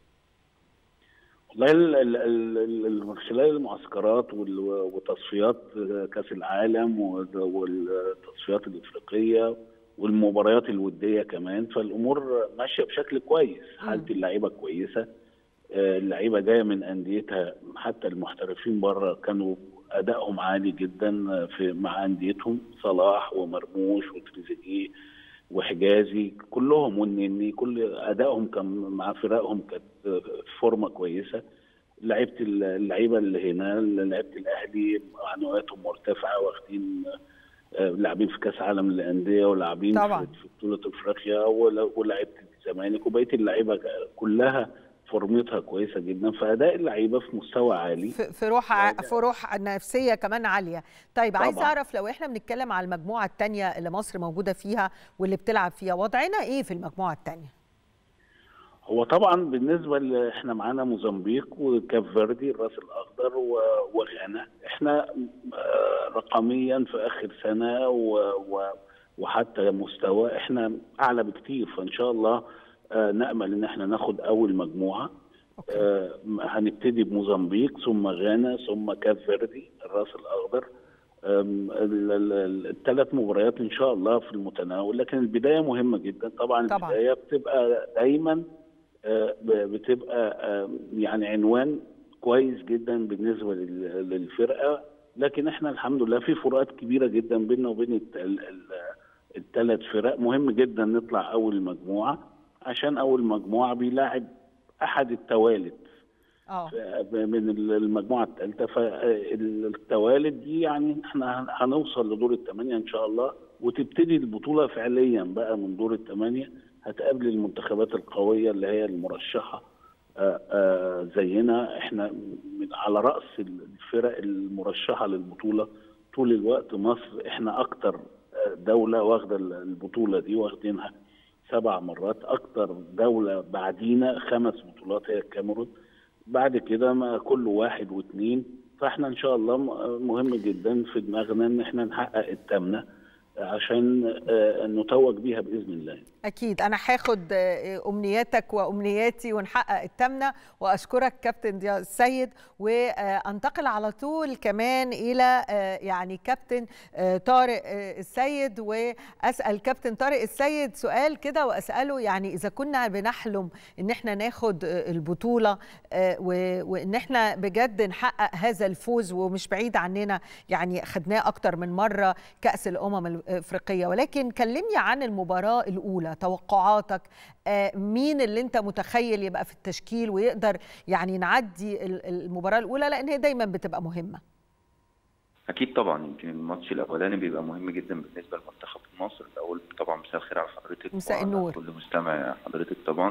والله خلال المعسكرات وتصفيات كاس العالم والتصفيات الافريقيه والمباريات الوديه كمان فالامور ماشيه بشكل كويس حاله اللعيبه كويسه اللعيبه جايه من انديتها حتى المحترفين بره كانوا ادائهم عالي جدا في مع انديتهم صلاح ومرموش وتريزيجيه وحجازي كلهم والنني كل ادائهم كان مع فرقهم كانت فورمه كويسه لعيبه اللعيبه اللي هنا لعيبه الاهلي معنوياتهم مرتفعه واخدين لاعبين في كاس عالم للانديه ولاعبين طبعا. في بطوله افريقيا ولاعيبه الزمالك وبقيه اللعيبه كلها فورمتها كويسه جدا فاداء اللعيبه في مستوى عالي في في روح ع- في روح نفسيه كمان عاليه طيب عايز طبعاً. اعرف لو احنا بنتكلم على المجموعه الثانيه اللي مصر موجوده فيها واللي بتلعب فيها وضعنا ايه في المجموعه الثانيه هو طبعا بالنسبه ل- احنا معانا موزمبيق وكاب فيردي الراس الاخضر و- وغانا احنا آه، رقميا في اخر سنه و- و- وحتى مستوى احنا اعلى بكتير فان شاء الله آه، نامل ان احنا ناخد اول مجموعه آه، هنبتدي بموزمبيق ثم غانا ثم كاب فيردي الراس الاخضر الثلاث مباريات ان شاء الله في المتناول لكن البدايه مهمه جدا طبعا, طبعاً. البدايه بتبقى دايما آه، ب- بتبقى آه، يعني عنوان كويس جدا بالنسبه لل- للفرقه لكن احنا الحمد لله في فروقات كبيره جدا بيننا وبين الثلاث فرق مهم جدا نطلع اول مجموعه عشان اول مجموعه بيلاعب احد التوالد اه من المجموعه الثالثه فالتوالد دي يعني احنا هنوصل لدور الثمانيه ان شاء الله وتبتدي البطوله فعليا بقى من دور الثمانيه هتقابل المنتخبات القويه اللي هي المرشحه آه، آه، زينا احنا من على راس الفرق المرشحه للبطوله طول الوقت مصر احنا اكتر آه، دوله واخده البطوله دي واخدينها سبع مرات اكتر دوله بعدينا خمس بطولات هي الكاميرون بعد كده ما كل واحد واثنين فاحنا ان شاء الله م- مهم جدا في دماغنا ان احنا نحقق التامنه عشان آه، نتوج بيها باذن الله اكيد انا هاخد آه، امنياتك وامنياتي ونحقق التامنه واشكرك كابتن ضياء السيد وانتقل على طول كمان الى آه، يعني كابتن آه، طارق آه، السيد واسال كابتن طارق السيد سؤال كده واساله يعني اذا كنا بنحلم ان احنا ناخد آه، البطوله آه، و- وان احنا بجد نحقق هذا الفوز ومش بعيد عننا يعني خدناه اكتر من مره كاس الامم الافريقيه ولكن كلمني عن المباراه الاولى توقعاتك آه، مين اللي انت متخيل يبقى في التشكيل ويقدر يعني نعدي ال- المباراه الاولى لان هي دايما بتبقى مهمه اكيد طبعا يمكن الماتش الاولاني بيبقى مهم جدا بالنسبه لمنتخب مصر الاول طبعا مساء الخير على حضرتك مساء وعلى النور. كل مستمع حضرتك طبعا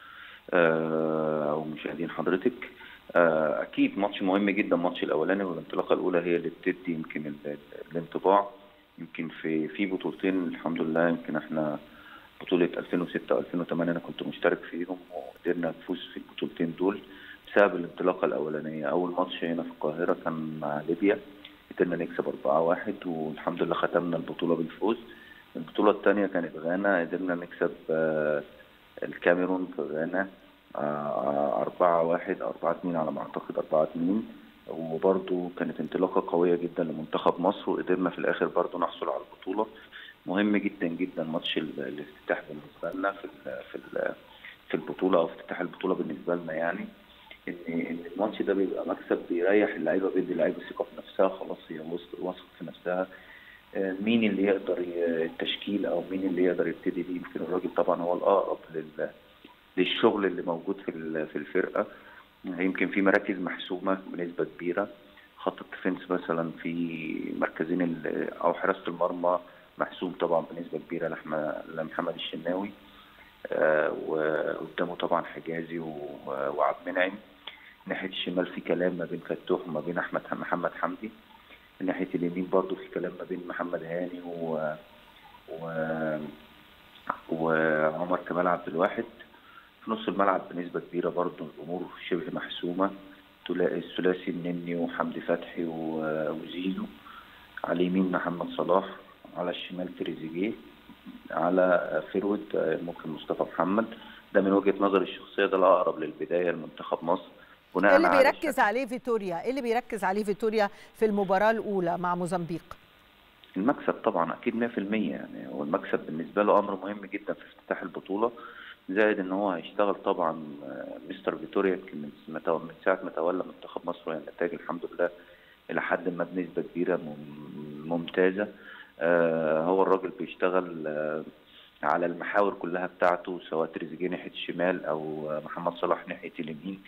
آه، او مشاهدين حضرتك آه، اكيد ماتش مهم جدا الماتش الاولاني والانطلاقه الاولى هي اللي بتدي يمكن ال- ال- الانطباع يمكن في في بطولتين الحمد لله يمكن احنا بطوله 2006 و2008 انا كنت مشترك فيهم وقدرنا نفوز في البطولتين دول بسبب الانطلاقه الاولانيه اول ماتش هنا في القاهره كان مع ليبيا قدرنا نكسب 4-1 والحمد لله ختمنا البطوله بالفوز البطوله الثانيه كانت غانا قدرنا نكسب آه، الكاميرون في غانا آه، 4-1 4-2 على ما اعتقد 4-2 وبرضه كانت انطلاقه قويه جدا لمنتخب مصر وقدرنا في الاخر برضه نحصل على البطوله مهم جدا جدا ماتش ال- الافتتاح بالنسبه لنا في ال في ال في البطوله او افتتاح البطوله بالنسبه لنا يعني ان ان الماتش ده بيبقى مكسب بيريح اللعيبه بيدي اللعيبه ثقه في نفسها خلاص هي واثق- واثقه في نفسها آه، مين اللي يقدر ي- التشكيل او مين اللي يقدر يبتدي بيه يمكن الراجل طبعا هو الاقرب لل للشغل اللي موجود في ال- في الفرقه يمكن في مراكز محسومه بنسبه كبيره خط الديفنس مثلا في مركزين ال- او حراسه المرمى محسوم طبعا بنسبه كبيره لأحمد- لمحمد الشناوي آه، وقدامه طبعا حجازي و- وعبد المنعم ناحيه الشمال في كلام ما بين فتوح وما بين احمد محمد حمدي ناحيه اليمين برضو في كلام ما بين محمد هاني و, و... وعمر كمال عبد الواحد في نص الملعب بنسبه كبيره برضو الامور شبه محسومه تلاقي الثلاثي النني وحمدي فتحي و- وزيزو على اليمين محمد صلاح على الشمال تريزيجيه على فيرود ممكن مصطفى محمد ده من وجهه نظري الشخصيه ده الاقرب للبدايه لمنتخب مصر بناء ايه اللي على بيركز الشكل. عليه فيتوريا ايه اللي بيركز عليه فيتوريا في المباراه الاولى مع موزمبيق المكسب طبعا اكيد 100% يعني هو المكسب بالنسبه له امر مهم جدا في افتتاح البطوله زائد ان هو هيشتغل طبعا آه، مستر فيتوريا يمكن من متو- من ساعه ما تولى منتخب مصر يعني النتائج الحمد لله الى حد ما بنسبه كبيره مم- ممتازه آه، هو الراجل بيشتغل آه، على المحاور كلها بتاعته سواء تريزيجيه ناحيه الشمال او آه، محمد صلاح ناحيه اليمين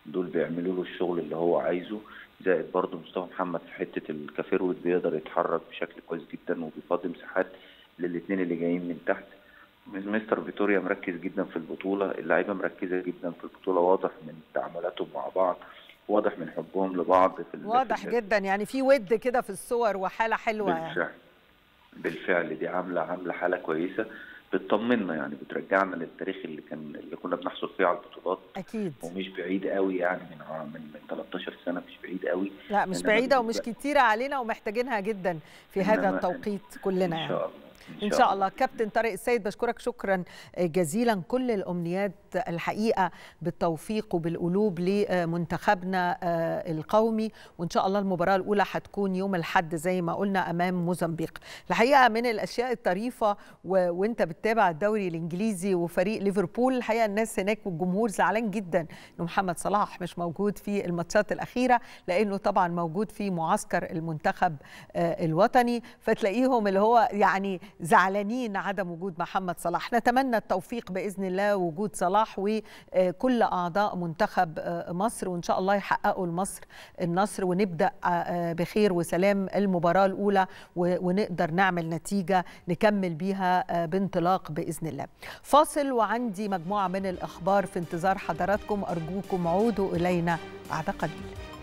دول بيعملوا له الشغل اللي هو عايزه زائد برضه مصطفى محمد في حته الكافيرويد بيقدر يتحرك بشكل كويس جدا وبيفضي مساحات للاثنين اللي جايين من تحت مستر فيتوريا مركز جدا في البطوله اللعيبه مركزه جدا في البطوله واضح من تعاملاتهم مع بعض واضح من حبهم لبعض في ال- واضح في ال- جدا يعني في ود كده في الصور وحاله حلوه يعني. بالفعل بالفعل دي عامله عامله حاله كويسه بتطمنا يعني بترجعنا للتاريخ اللي كان اللي كنا بنحصل فيه على البطولات اكيد ومش بعيد قوي يعني من ع- من من 13 سنه مش بعيد قوي لا مش إنما بعيده ومش بالنسبة- كتيره علينا ومحتاجينها جدا في هذا إنما- التوقيت كلنا ان يعني شاء الله ان شاء الله كابتن طارق السيد بشكرك شكرا جزيلا كل الامنيات الحقيقه بالتوفيق وبالقلوب لمنتخبنا القومي وان شاء الله المباراه الاولى هتكون يوم الاحد زي ما قلنا امام موزمبيق الحقيقه من الاشياء الطريفه و... وانت بتتابع الدوري الانجليزي وفريق ليفربول الحقيقه الناس هناك والجمهور زعلان جدا ان محمد صلاح مش موجود في الماتشات الاخيره لانه طبعا موجود في معسكر المنتخب الوطني فتلاقيهم اللي هو يعني زعلانين عدم وجود محمد صلاح نتمنى التوفيق باذن الله وجود صلاح وكل اعضاء منتخب مصر وان شاء الله يحققوا لمصر النصر ونبدا بخير وسلام المباراه الاولى ونقدر نعمل نتيجه نكمل بيها بانطلاق باذن الله فاصل وعندي مجموعه من الاخبار في انتظار حضراتكم ارجوكم عودوا الينا بعد قليل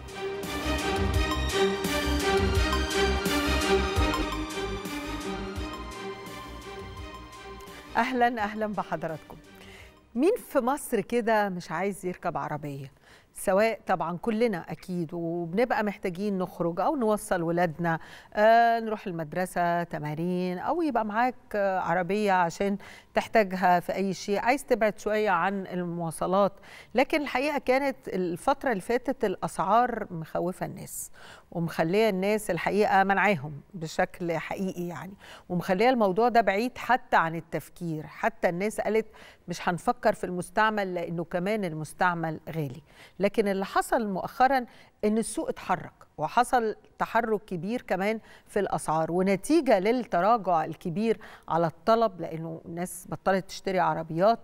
اهلا اهلا بحضراتكم مين في مصر كده مش عايز يركب عربيه سواء طبعا كلنا اكيد وبنبقى محتاجين نخرج او نوصل ولادنا آه نروح المدرسه تمارين او يبقى معاك آه عربيه عشان تحتاجها في اي شيء عايز تبعد شويه عن المواصلات لكن الحقيقه كانت الفتره اللي فاتت الاسعار مخوفه الناس ومخليه الناس الحقيقه منعاهم بشكل حقيقي يعني ومخليه الموضوع ده بعيد حتى عن التفكير حتى الناس قالت مش هنفكر في المستعمل لانه كمان المستعمل غالي لكن اللي حصل مؤخرا ان السوق اتحرك وحصل تحرك كبير كمان في الاسعار ونتيجه للتراجع الكبير على الطلب لانه الناس بطلت تشتري عربيات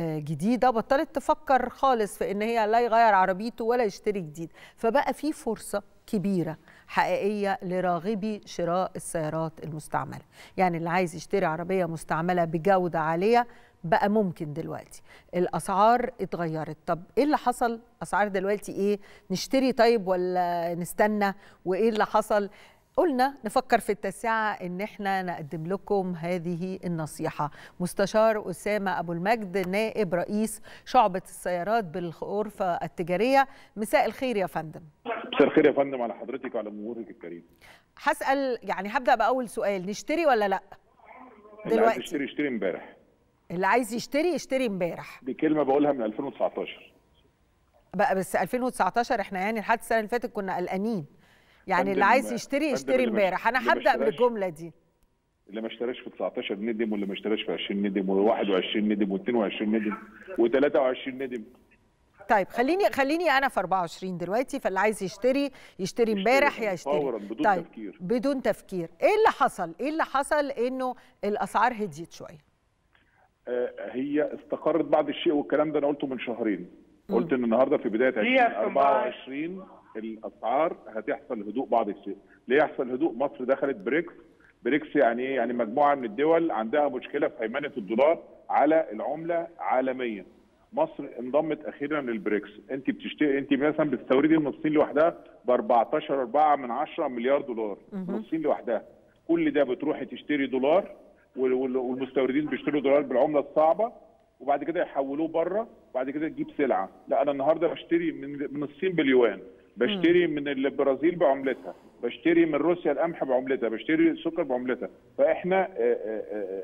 جديده بطلت تفكر خالص في ان هي لا يغير عربيته ولا يشتري جديد فبقى في فرصه كبيره حقيقيه لراغبي شراء السيارات المستعمله يعني اللي عايز يشتري عربيه مستعمله بجوده عاليه بقى ممكن دلوقتي الاسعار اتغيرت طب ايه اللي حصل اسعار دلوقتي ايه نشتري طيب ولا نستنى وايه اللي حصل قلنا نفكر في التاسعة إن إحنا نقدم لكم هذه النصيحة مستشار أسامة أبو المجد نائب رئيس شعبة السيارات بالغرفة التجارية مساء الخير يا فندم مساء الخير يا فندم على حضرتك وعلى جمهورك الكريم هسأل يعني هبدأ بأول سؤال نشتري ولا لأ اللي عايز يشتري يشتري امبارح اللي عايز يشتري يشتري امبارح دي كلمة بقولها من 2019 بقى بس 2019 احنا يعني لحد السنة اللي فاتت كنا قلقانين يعني اللي عايز يشتري يشتري امبارح انا هبدا بالجمله دي اللي ما اشتراش في 19 ندم واللي ما اشتراش في 20 ندم و21 ندم و22 ندم و23 ندم طيب خليني خليني انا في 24 دلوقتي فاللي عايز يشتري يشتري امبارح يا يشتري فورا بدون طيب تفكير بدون تفكير ايه اللي حصل ايه اللي حصل انه الاسعار هديت شويه آه هي استقرت بعض الشيء والكلام ده انا قلته من شهرين قلت ان النهارده في بدايه 2024 الاسعار هتحصل هدوء بعض الشيء ليه يحصل هدوء مصر دخلت بريكس بريكس يعني ايه يعني مجموعه من الدول عندها مشكله في هيمنه الدولار على العمله عالميا مصر انضمت اخيرا للبريكس انت بتشتري انت مثلا بتستوردي من الصين لوحدها ب 14 4 من 10 مليار دولار من الصين لوحدها كل ده بتروحي تشتري دولار والمستوردين بيشتروا دولار بالعمله الصعبه وبعد كده يحولوه بره وبعد كده تجيب سلعه لا انا النهارده بشتري من من الصين باليوان بشتري من البرازيل بعملتها بشتري من روسيا القمح بعملتها بشتري السكر بعملتها فاحنا آآ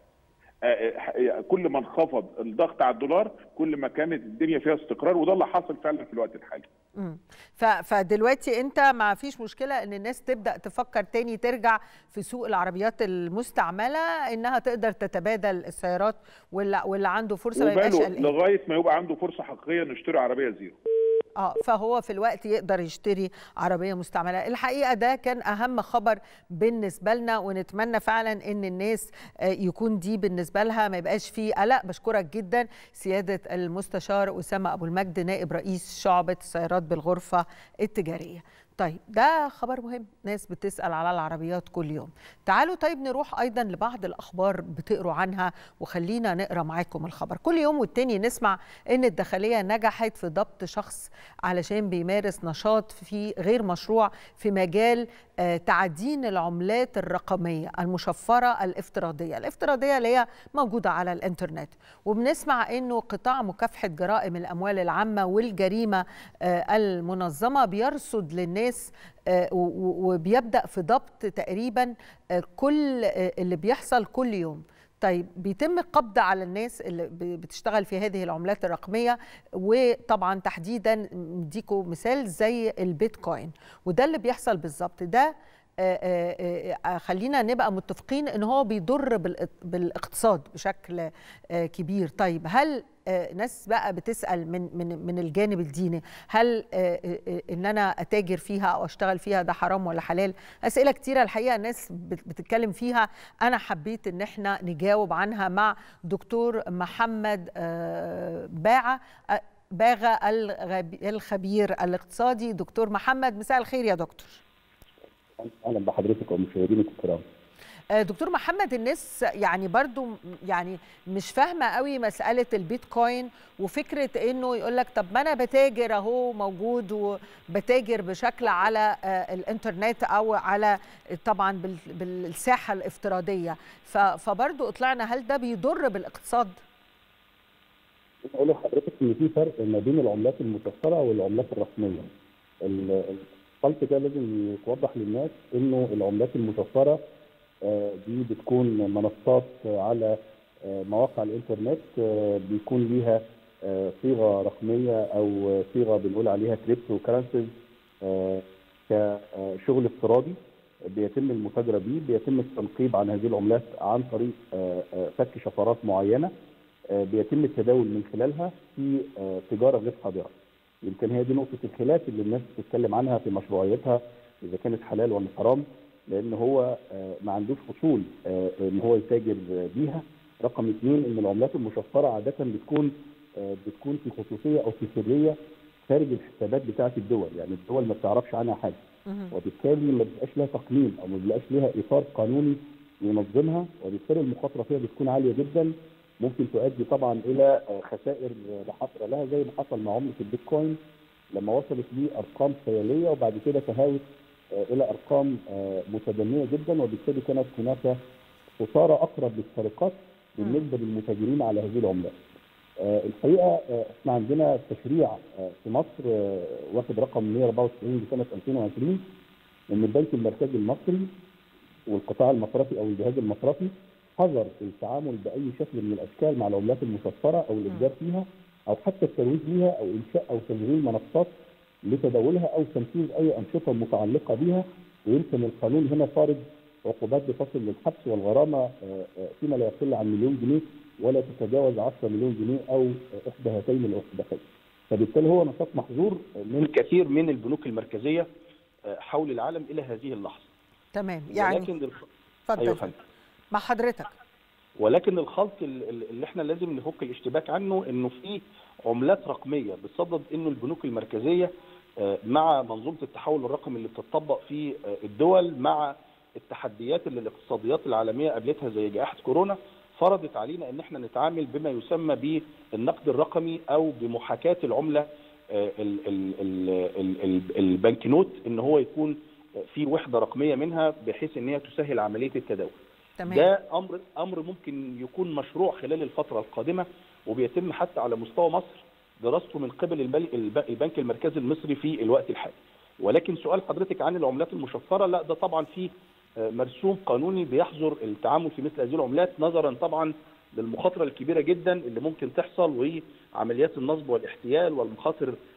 آآ كل ما انخفض الضغط على الدولار كل ما كانت الدنيا فيها استقرار وده اللي حصل فعلا في الوقت الحالي مم. ف- فدلوقتي انت ما فيش مشكله ان الناس تبدا تفكر تاني ترجع في سوق العربيات المستعمله انها تقدر تتبادل السيارات واللي, واللي عنده فرصه ما يبقاش وماله قلقان لغايه ما يبقى عنده فرصه حقيقيه انه يشتري عربيه زيرو اه فهو في الوقت يقدر يشتري عربيه مستعمله الحقيقه ده كان اهم خبر بالنسبه لنا ونتمنى فعلا ان الناس آه، يكون دي بالنسبه لها ما يبقاش فيه قلق بشكرك جدا سياده المستشار اسامه ابو المجد نائب رئيس شعبه السيارات بالغرفه التجاريه طيب ده خبر مهم ناس بتسأل على العربيات كل يوم تعالوا طيب نروح أيضا لبعض الأخبار بتقروا عنها وخلينا نقرأ معاكم الخبر كل يوم والتاني نسمع أن الداخلية نجحت في ضبط شخص علشان بيمارس نشاط في غير مشروع في مجال آه، تعدين العملات الرقمية المشفرة الافتراضية الافتراضية اللي هي موجودة على الإنترنت وبنسمع أنه قطاع مكافحة جرائم الأموال العامة والجريمة آه، المنظمة بيرصد للناس آه، و- و- وبيبدأ في ضبط تقريبا آه، كل آه، اللي بيحصل كل يوم طيب بيتم القبض على الناس اللي ب- بتشتغل في هذه العملات الرقمية وطبعا تحديدا نديكوا مثال زي البيتكوين وده اللي بيحصل بالظبط ده آه، آه، آه، خلينا نبقى متفقين ان هو بيضر بالإق- بالاقتصاد بشكل آه، كبير طيب هل آه، ناس بقى بتسال من من من الجانب الديني هل آه، آه، آه، ان انا اتاجر فيها او اشتغل فيها ده حرام ولا حلال اسئله كتيره الحقيقه الناس بت- بتتكلم فيها انا حبيت ان احنا نجاوب عنها مع دكتور محمد آه، باعه آه، باغا الغب- الخبير الاقتصادي دكتور محمد مساء الخير يا دكتور اهلا بحضرتك ومشاهدينك الكرام آه، دكتور محمد الناس يعني برضو م- يعني مش فاهمه قوي مساله البيتكوين وفكره انه يقول لك طب ما انا بتاجر اهو موجود وبتاجر بشكل على آه، الانترنت او على طبعا بال- بالساحه الافتراضيه ف- فبرضو اطلعنا هل ده بيضر بالاقتصاد؟ اقول لحضرتك ان في فرق ما بين العملات المشفره والعملات الرقميه ال- الخلط ده لازم يتوضح للناس انه العملات المشفره آه، دي بتكون منصات على آه، مواقع الانترنت آه، بيكون ليها آه، صيغه رقميه او صيغه بنقول عليها كريبتو كرنسيز كشغل افتراضي بيتم المتاجره بيه بيتم التنقيب عن هذه العملات عن طريق آه، آه، فك شفرات معينه آه، بيتم التداول من خلالها في آه، تجاره غير حاضره. يمكن هي دي نقطه الخلاف اللي الناس بتتكلم عنها في مشروعيتها اذا كانت حلال ولا حرام لان هو آه، ما عندوش اصول آه، ان هو يتاجر آه، بيها. رقم اثنين ان العملات المشفره عاده بتكون آه، بتكون في خصوصيه او في سريه خارج الحسابات بتاعه الدول، يعني الدول ما بتعرفش عنها حاجه. وبالتالي ما بيبقاش لها تقنين او ما بيبقاش لها اطار قانوني ينظمها وبالتالي المخاطره فيها بتكون عاليه جدا ممكن تؤدي طبعا الى آه، خسائر آه، لا حصر لها زي ما حصل مع عمله البيتكوين لما وصلت لارقام خياليه وبعد كده تهاوت آه، الى ارقام آه، متدنيه جدا وبالتالي كانت هناك خساره اقرب للسرقات بالنسبه للمتاجرين على هذه العملات. آه، الحقيقه آه، احنا عندنا تشريع آه، في مصر آه، واخد رقم 194 لسنه 2020 ان البنك المركزي المصري والقطاع المصرفي او الجهاز المصرفي حذر في التعامل باي شكل من الاشكال مع العملات المشفره او الاتجار فيها او حتى الترويج ليها او انشاء او تشغيل منصات لتداولها او تنفيذ اي انشطه متعلقه بها ويمكن القانون هنا فارض عقوبات بتصل للحبس والغرامه آه، آه، فيما لا يقل عن مليون جنيه ولا تتجاوز 10 مليون جنيه او آه، احدى هاتين العقوبتين. فبالتالي هو نشاط محظور من كثير من البنوك المركزيه آه، حول العالم الى هذه اللحظه. تمام يعني ولكن الخ... اتفضل ايوه اتفضل. فندم. مع حضرتك ولكن الخلط ال- ال- اللي احنا لازم نفك الاشتباك عنه انه في عملات رقميه بتصدد انه البنوك المركزيه آه، مع منظومه التحول الرقمي اللي بتطبق في آه، الدول مع التحديات اللي الاقتصاديات العالميه قابلتها زي جائحه كورونا فرضت علينا ان احنا نتعامل بما يسمى بالنقد الرقمي او بمحاكاه العمله آه، ال- ال- ال- ال- ال- البنكنوت ان هو يكون آه، في وحده رقميه منها بحيث ان هي تسهل عمليه التداول. تمام ده امر امر ممكن يكون مشروع خلال الفتره القادمه وبيتم حتى على مستوى مصر دراسته من قبل البل- الب- البنك المركزي المصري في الوقت الحالي. ولكن سؤال حضرتك عن العملات المشفره لا ده طبعا في آه، مرسوم قانوني بيحظر التعامل في مثل هذه العملات نظرا طبعا للمخاطره الكبيره جدا اللي ممكن تحصل وعمليات النصب والاحتيال والمخاطر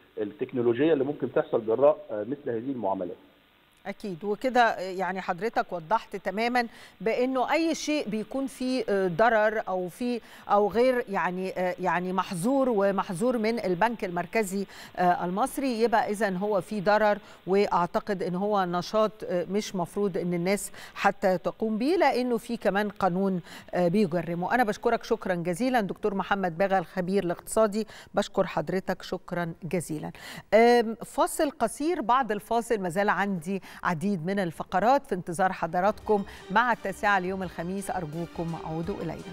التكنولوجيه اللي ممكن تحصل جراء مثل هذه المعاملات أكيد وكده يعني حضرتك وضحت تماما بأنه أي شيء بيكون فيه ضرر أو فيه أو غير يعني يعني محظور ومحظور من البنك المركزي المصري يبقى إذا هو فيه ضرر وأعتقد أن هو نشاط مش مفروض أن الناس حتى تقوم به لأنه في كمان قانون بيجرمه أنا بشكرك شكرا جزيلا دكتور محمد باغا الخبير الاقتصادي بشكر حضرتك شكرا جزيلا فاصل قصير بعد الفاصل ما زال عندي عديد من الفقرات في انتظار حضراتكم مع التاسعة اليوم الخميس أرجوكم عودوا إلينا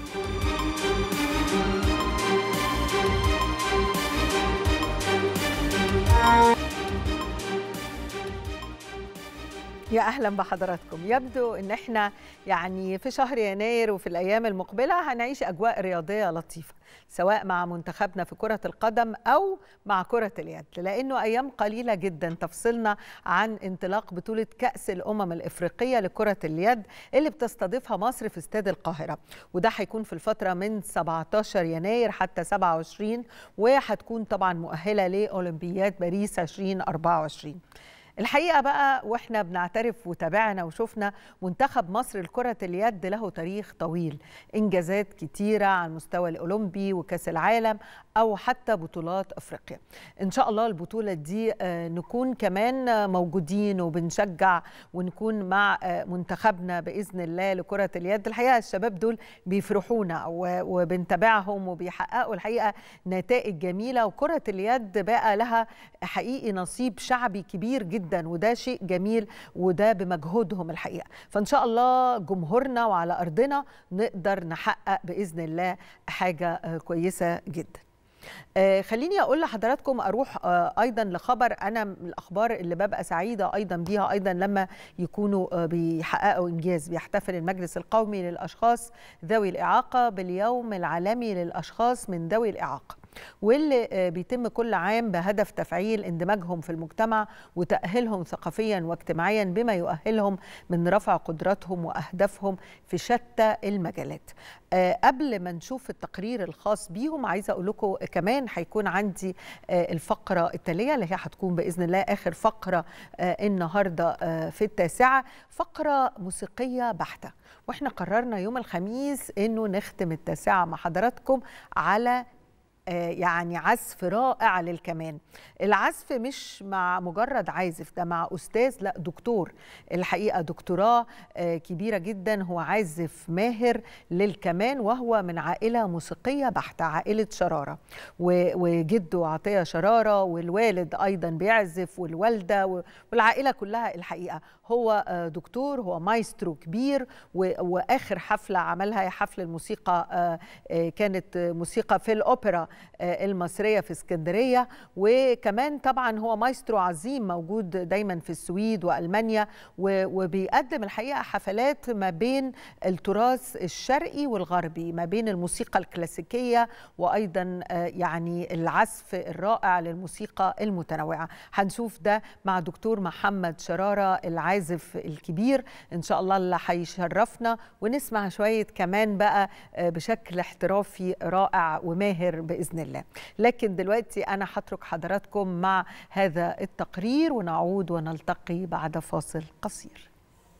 يا اهلا بحضراتكم يبدو ان احنا يعني في شهر يناير وفي الايام المقبله هنعيش اجواء رياضيه لطيفه سواء مع منتخبنا في كره القدم او مع كره اليد لانه ايام قليله جدا تفصلنا عن انطلاق بطوله كاس الامم الافريقيه لكره اليد اللي بتستضيفها مصر في استاد القاهره وده هيكون في الفتره من 17 يناير حتى 27 وهتكون طبعا مؤهله لاولمبياد باريس 2024 الحقيقه بقى واحنا بنعترف وتابعنا وشفنا منتخب مصر لكره اليد له تاريخ طويل انجازات كتيره على المستوى الاولمبي وكاس العالم او حتى بطولات افريقيا ان شاء الله البطوله دي نكون كمان موجودين وبنشجع ونكون مع منتخبنا باذن الله لكره اليد الحقيقه الشباب دول بيفرحونا وبنتابعهم وبيحققوا الحقيقه نتائج جميله وكره اليد بقى لها حقيقي نصيب شعبي كبير جدا جدا وده شيء جميل وده بمجهودهم الحقيقه فان شاء الله جمهورنا وعلى ارضنا نقدر نحقق باذن الله حاجه كويسه جدا آه خليني اقول لحضراتكم اروح آه ايضا لخبر انا من الاخبار اللي ببقى سعيده ايضا بيها ايضا لما يكونوا آه بيحققوا انجاز بيحتفل المجلس القومي للاشخاص ذوي الاعاقه باليوم العالمي للاشخاص من ذوي الاعاقه واللي بيتم كل عام بهدف تفعيل اندماجهم في المجتمع وتأهيلهم ثقافيا واجتماعيا بما يؤهلهم من رفع قدراتهم وأهدافهم في شتى المجالات قبل ما نشوف التقرير الخاص بيهم عايزة أقول لكم كمان هيكون عندي الفقرة التالية اللي هي هتكون بإذن الله آخر فقرة النهاردة في التاسعة فقرة موسيقية بحتة واحنا قررنا يوم الخميس انه نختم التاسعة مع حضراتكم على يعني عزف رائع للكمان العزف مش مع مجرد عازف ده مع أستاذ لا دكتور الحقيقة دكتوراه كبيرة جدا هو عازف ماهر للكمان وهو من عائلة موسيقية بحتة عائلة شرارة وجده عطية شرارة والوالد أيضا بيعزف والوالدة والعائلة كلها الحقيقة هو دكتور هو مايسترو كبير وآخر حفلة عملها حفل الموسيقى كانت موسيقى في الأوبرا المصرية في اسكندرية وكمان طبعا هو مايسترو عظيم موجود دايما في السويد وألمانيا وبيقدم الحقيقة حفلات ما بين التراث الشرقي والغربي ما بين الموسيقى الكلاسيكية وأيضا يعني العزف الرائع للموسيقى المتنوعة هنشوف ده مع دكتور محمد شرارة العازف الكبير إن شاء الله اللي هيشرفنا ونسمع شوية كمان بقى بشكل احترافي رائع وماهر بإذن باذن الله لكن دلوقتي انا هترك حضراتكم مع هذا التقرير ونعود ونلتقي بعد فاصل قصير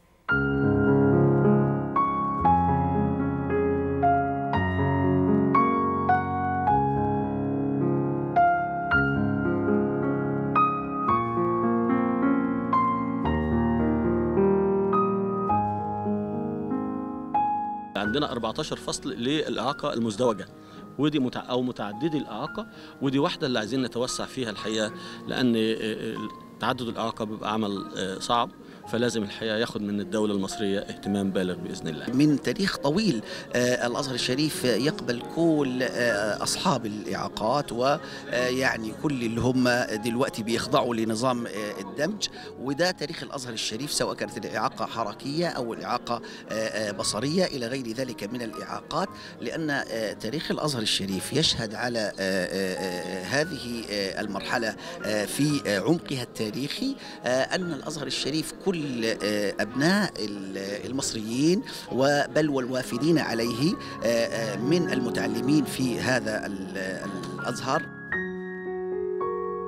عندنا 14 فصل للإعاقة المزدوجة ودي متع... او متعددي الاعاقه ودي واحده اللي عايزين نتوسع فيها الحقيقه لان تعدد الاعاقه بيبقى عمل صعب فلازم الحقيقه ياخد من الدوله المصريه اهتمام بالغ باذن الله. من تاريخ طويل الازهر الشريف يقبل كل اصحاب الاعاقات ويعني كل اللي هم دلوقتي بيخضعوا لنظام الدمج وده تاريخ الازهر الشريف سواء كانت الاعاقه حركيه او الاعاقه بصريه الى غير ذلك من الاعاقات لان تاريخ الازهر الشريف يشهد على هذه المرحله في عمقها التاريخي ان الازهر الشريف كل كل أبناء المصريين وبل والوافدين عليه من المتعلمين في هذا الأزهر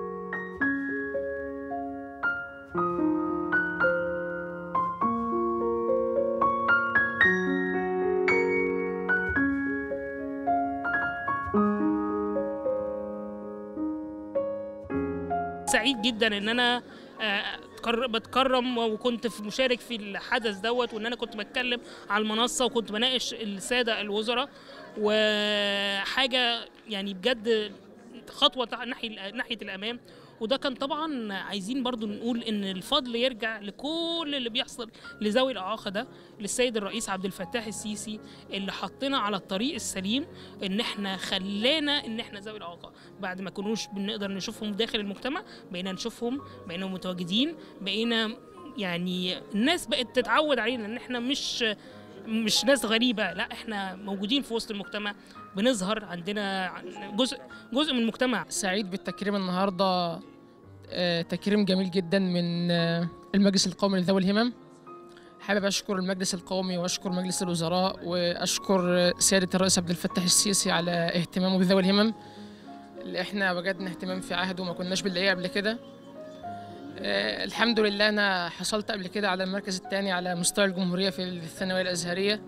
سعيد جدا ان انا بتكرم وكنت في مشارك في الحدث دوت وان انا كنت بتكلم على المنصه وكنت بناقش الساده الوزراء وحاجه يعني بجد خطوه ناحيه ناحيه الامام وده كان طبعا عايزين برضو نقول ان الفضل يرجع لكل اللي بيحصل لذوي الاعاقه ده للسيد الرئيس عبد الفتاح السيسي اللي حطنا على الطريق السليم ان احنا خلانا ان احنا ذوي الاعاقه بعد ما كنوش بنقدر نشوفهم داخل المجتمع بقينا نشوفهم بقينا متواجدين بقينا يعني الناس بقت تتعود علينا ان احنا مش مش ناس غريبه لا احنا موجودين في وسط المجتمع بنظهر عندنا جزء جزء من المجتمع سعيد بالتكريم النهارده تكريم جميل جدا من المجلس القومي لذوي الهمم حابب اشكر المجلس القومي واشكر مجلس الوزراء واشكر سياده الرئيس عبد الفتاح السيسي على اهتمامه بذوي الهمم اللي احنا وجدنا اهتمام في عهده وما كناش بنلاقيه قبل كده أه الحمد لله انا حصلت قبل كده على المركز الثاني على مستوى الجمهوريه في الثانويه الازهريه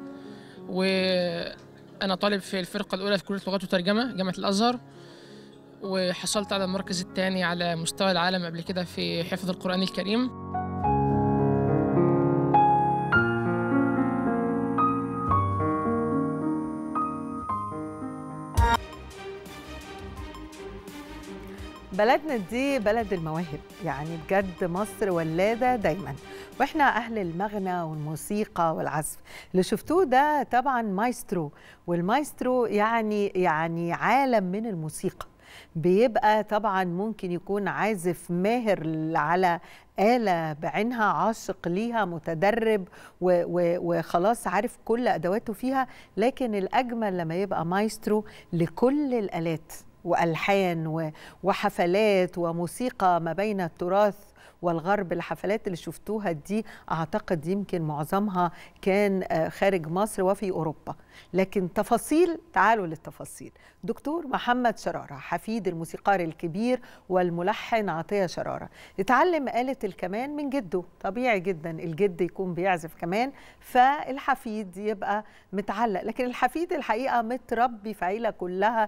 وانا طالب في الفرقه الاولى في كليه لغات وترجمه جامعه الازهر وحصلت على المركز الثاني على مستوى العالم قبل كده في حفظ القران الكريم بلدنا دي بلد المواهب يعني بجد مصر ولادة دايما واحنا اهل المغنى والموسيقى والعزف اللي شفتوه ده طبعا مايسترو والمايسترو يعني يعني عالم من الموسيقى بيبقى طبعا ممكن يكون عازف ماهر على آلة بعينها عاشق ليها متدرب و و وخلاص عارف كل أدواته فيها لكن الأجمل لما يبقى مايسترو لكل الآلات والحان وحفلات وموسيقى ما بين التراث والغرب الحفلات اللي شفتوها دي اعتقد يمكن معظمها كان خارج مصر وفي اوروبا لكن تفاصيل تعالوا للتفاصيل دكتور محمد شراره حفيد الموسيقار الكبير والملحن عطيه شراره اتعلم آلة الكمان من جده طبيعي جدا الجد يكون بيعزف كمان فالحفيد يبقى متعلق لكن الحفيد الحقيقه متربي في عيله كلها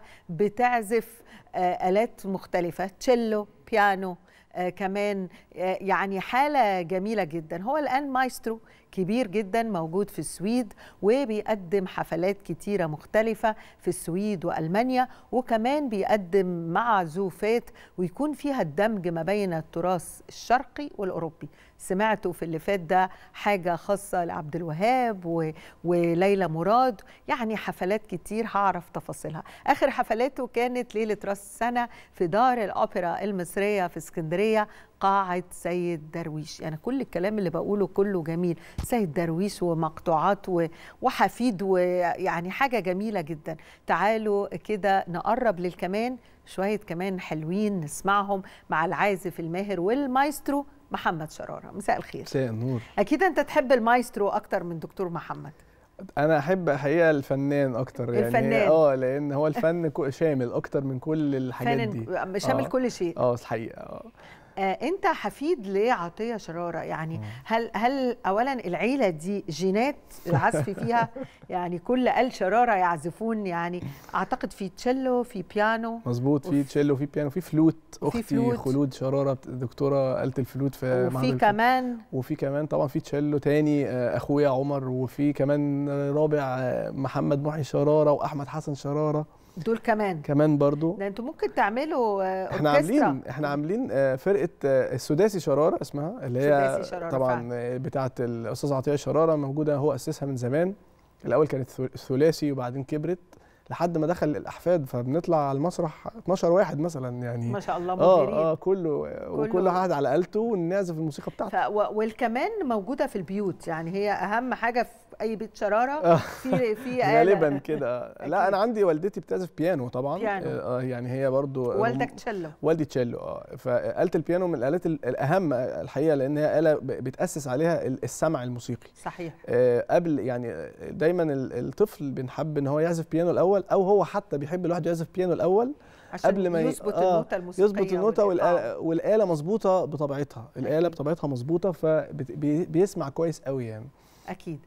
بتعزف آلات مختلفه تشيلو بيانو آه كمان آه يعني حالة جميلة جدا هو الآن مايسترو كبير جدا موجود في السويد وبيقدم حفلات كتيرة مختلفة في السويد وألمانيا وكمان بيقدم معزوفات ويكون فيها الدمج ما بين التراث الشرقي والأوروبي سمعتوا في اللي فات ده حاجة خاصة لعبد الوهاب و... وليلى مراد يعني حفلات كتير هعرف تفاصيلها آخر حفلاته كانت ليلة راس السنة في دار الأوبرا المصرية في اسكندرية قاعة سيد درويش يعني كل الكلام اللي بقوله كله جميل سيد درويش ومقطوعات و... وحفيد ويعني حاجة جميلة جدا تعالوا كده نقرب للكمان شوية كمان حلوين نسمعهم مع العازف الماهر والمايسترو محمد شراره مساء الخير مساء النور اكيد انت تحب المايسترو اكتر من دكتور محمد انا احب حقيقه الفنان اكتر يعني الفنان. اه لان هو الفن شامل اكتر من كل الحاجات دي شامل آه. كل شيء اه الحقيقه اه آه انت حفيد لعطيه شراره يعني هل هل اولا العيله دي جينات العزف فيها يعني كل ال شراره يعزفون يعني اعتقد في تشيلو في بيانو مظبوط في تشيلو في بيانو في فلوت اختي فلوت. خلود شراره دكتوره آلة الفلوت في وفي كمان وفي كمان طبعا في تشيلو تاني اخويا عمر وفي كمان رابع محمد محي شراره واحمد حسن شراره دول كمان كمان برضو ده انتوا ممكن تعملوا احنا عاملين احنا عاملين فرقه السداسي شراره اسمها اللي هي شرارة طبعا بتاعه الاستاذ عطيه شراره موجوده هو اسسها من زمان الاول كانت ثلاثي وبعدين كبرت لحد ما دخل الاحفاد فبنطلع على المسرح 12 واحد مثلا يعني ما شاء الله مبهرين اه اه كله, كله وكل واحد على آلته ونعزف الموسيقى بتاعته والكمان موجوده في البيوت يعني هي اهم حاجه في اي بيت شراره في في غالبا كده لا انا عندي والدتي بتعزف بيانو طبعا بيانو. اه يعني هي برضو والدك تشيلو والدي تشيلو اه فآلة البيانو من الآلات الاهم الحقيقه لان هي آلة بتأسس عليها السمع الموسيقي صحيح آه قبل يعني دايما الطفل بنحب ان هو يعزف بيانو الاول او هو حتى بيحب لوحده يعزف بيانو الاول عشان قبل ما يظبط آه النوته الموسيقيه يظبط النوته والآلة, والآلة مظبوطه بطبيعتها الآلة بطبيعتها مظبوطه فبيسمع كويس قوي يعني اكيد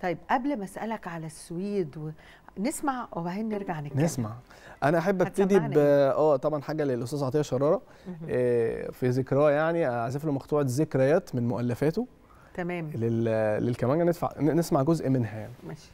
طيب قبل ما اسالك على السويد و... نسمع وبعدين نرجع نتكلم نسمع انا احب ابتدي ب اه طبعا حاجه للاستاذ عطيه شراره آه في ذكراه يعني اعزف له مقطوعه ذكريات من مؤلفاته تمام لل... للكمانجه ندفع نسمع جزء منها يعني ماشي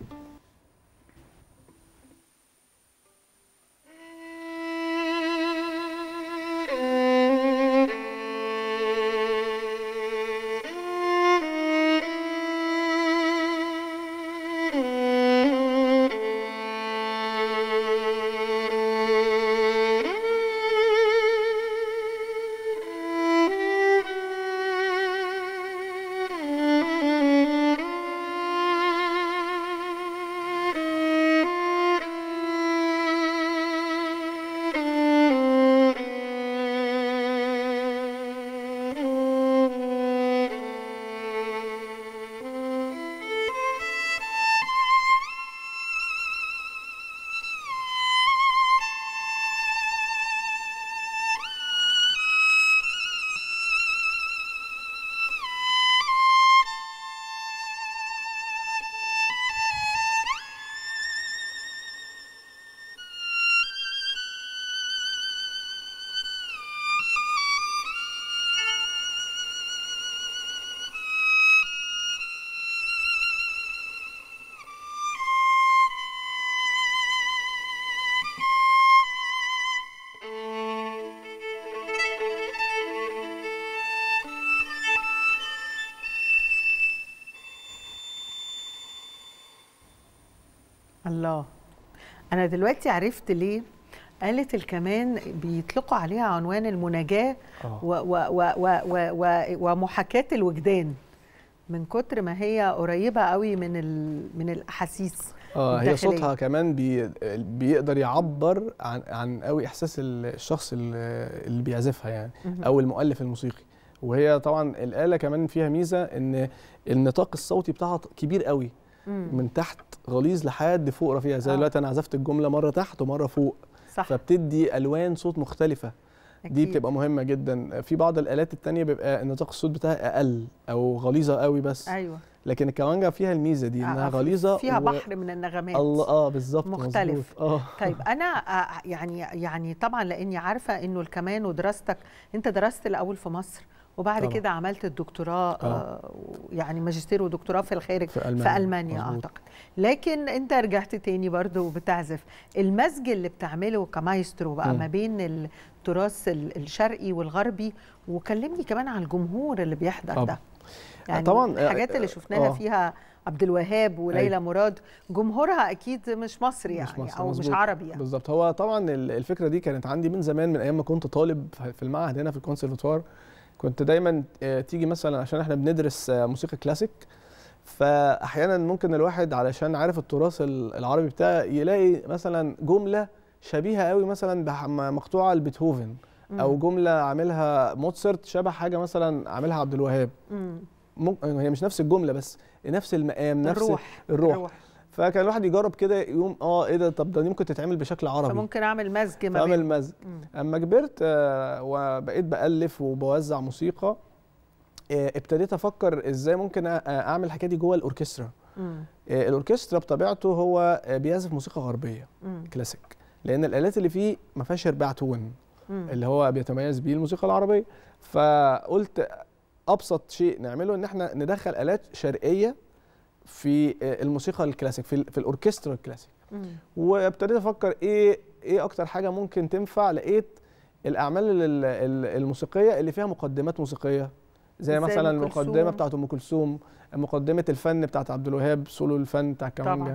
الله انا دلوقتي عرفت ليه آلة الكمان بيطلقوا عليها عنوان المناجاة و و و و و و ومحاكاة الوجدان من كتر ما هي قريبة قوي من ال من الأحاسيس اه هي صوتها كمان بي بيقدر يعبر عن عن قوي احساس الشخص اللي بيعزفها يعني او المؤلف الموسيقي وهي طبعا الاله كمان فيها ميزه ان النطاق الصوتي بتاعها كبير قوي من تحت غليظ لحد فوق رفيع زي دلوقتي انا عزفت الجمله مره تحت ومره فوق صح. فبتدي الوان صوت مختلفه أكيد. دي بتبقى مهمه جدا في بعض الالات التانية بيبقى نطاق الصوت بتاعها اقل او غليظه قوي بس ايوه لكن الكمانجه فيها الميزه دي انها غليظه فيها و... بحر من النغمات الله اه بالظبط مختلف اه طيب انا آه يعني يعني طبعا لاني عارفه انه الكمان ودراستك انت درست الاول في مصر وبعد كده عملت الدكتوراه آه. يعني ماجستير ودكتوراه في الخارج في المانيا, في ألمانيا اعتقد لكن انت رجعت تاني برضه وبتعزف المزج اللي بتعمله كمايسترو بقى م. ما بين التراث الشرقي والغربي وكلمني كمان على الجمهور اللي بيحضر طب. ده يعني طبعا الحاجات اللي شفناها آه. فيها عبد الوهاب وليلى مراد جمهورها اكيد مش مصري يعني مش مصر. او مزبوط. مش عربي يعني بالظبط هو طبعا الفكره دي كانت عندي من زمان من ايام ما كنت طالب في المعهد هنا في الكونسرفتوار كنت دايما تيجي مثلا عشان احنا بندرس موسيقى كلاسيك فاحيانا ممكن الواحد علشان عارف التراث العربي بتاعه يلاقي مثلا جمله شبيهه قوي مثلا مقطوعه لبيتهوفن او جمله عاملها موتسرت شبه حاجه مثلا عاملها عبد الوهاب هي مش نفس الجمله بس نفس المقام نفس الروح الروح, الروح. فكان الواحد يجرب كده يقوم اه ايه ده طب ده ممكن تتعمل بشكل عربي فممكن اعمل مزج ما اعمل مزج اما كبرت آه وبقيت بالف وبوزع موسيقى آه ابتديت افكر ازاي ممكن اعمل الحكايه دي جوه الاوركسترا آه الاوركسترا بطبيعته هو بيعزف موسيقى غربيه مم. كلاسيك لان الالات اللي فيه ما فيهاش ارباع تون مم. اللي هو بيتميز بيه الموسيقى العربيه فقلت ابسط شيء نعمله ان احنا ندخل الات شرقيه في الموسيقى الكلاسيك في, في الاوركسترا الكلاسيك وابتديت افكر ايه ايه اكتر حاجه ممكن تنفع لقيت الاعمال الموسيقيه اللي فيها مقدمات موسيقيه زي مثلا المقدمه بتاعت ام كلثوم مقدمه الفن بتاعت عبد الوهاب سولو الفن بتاع الكمانجه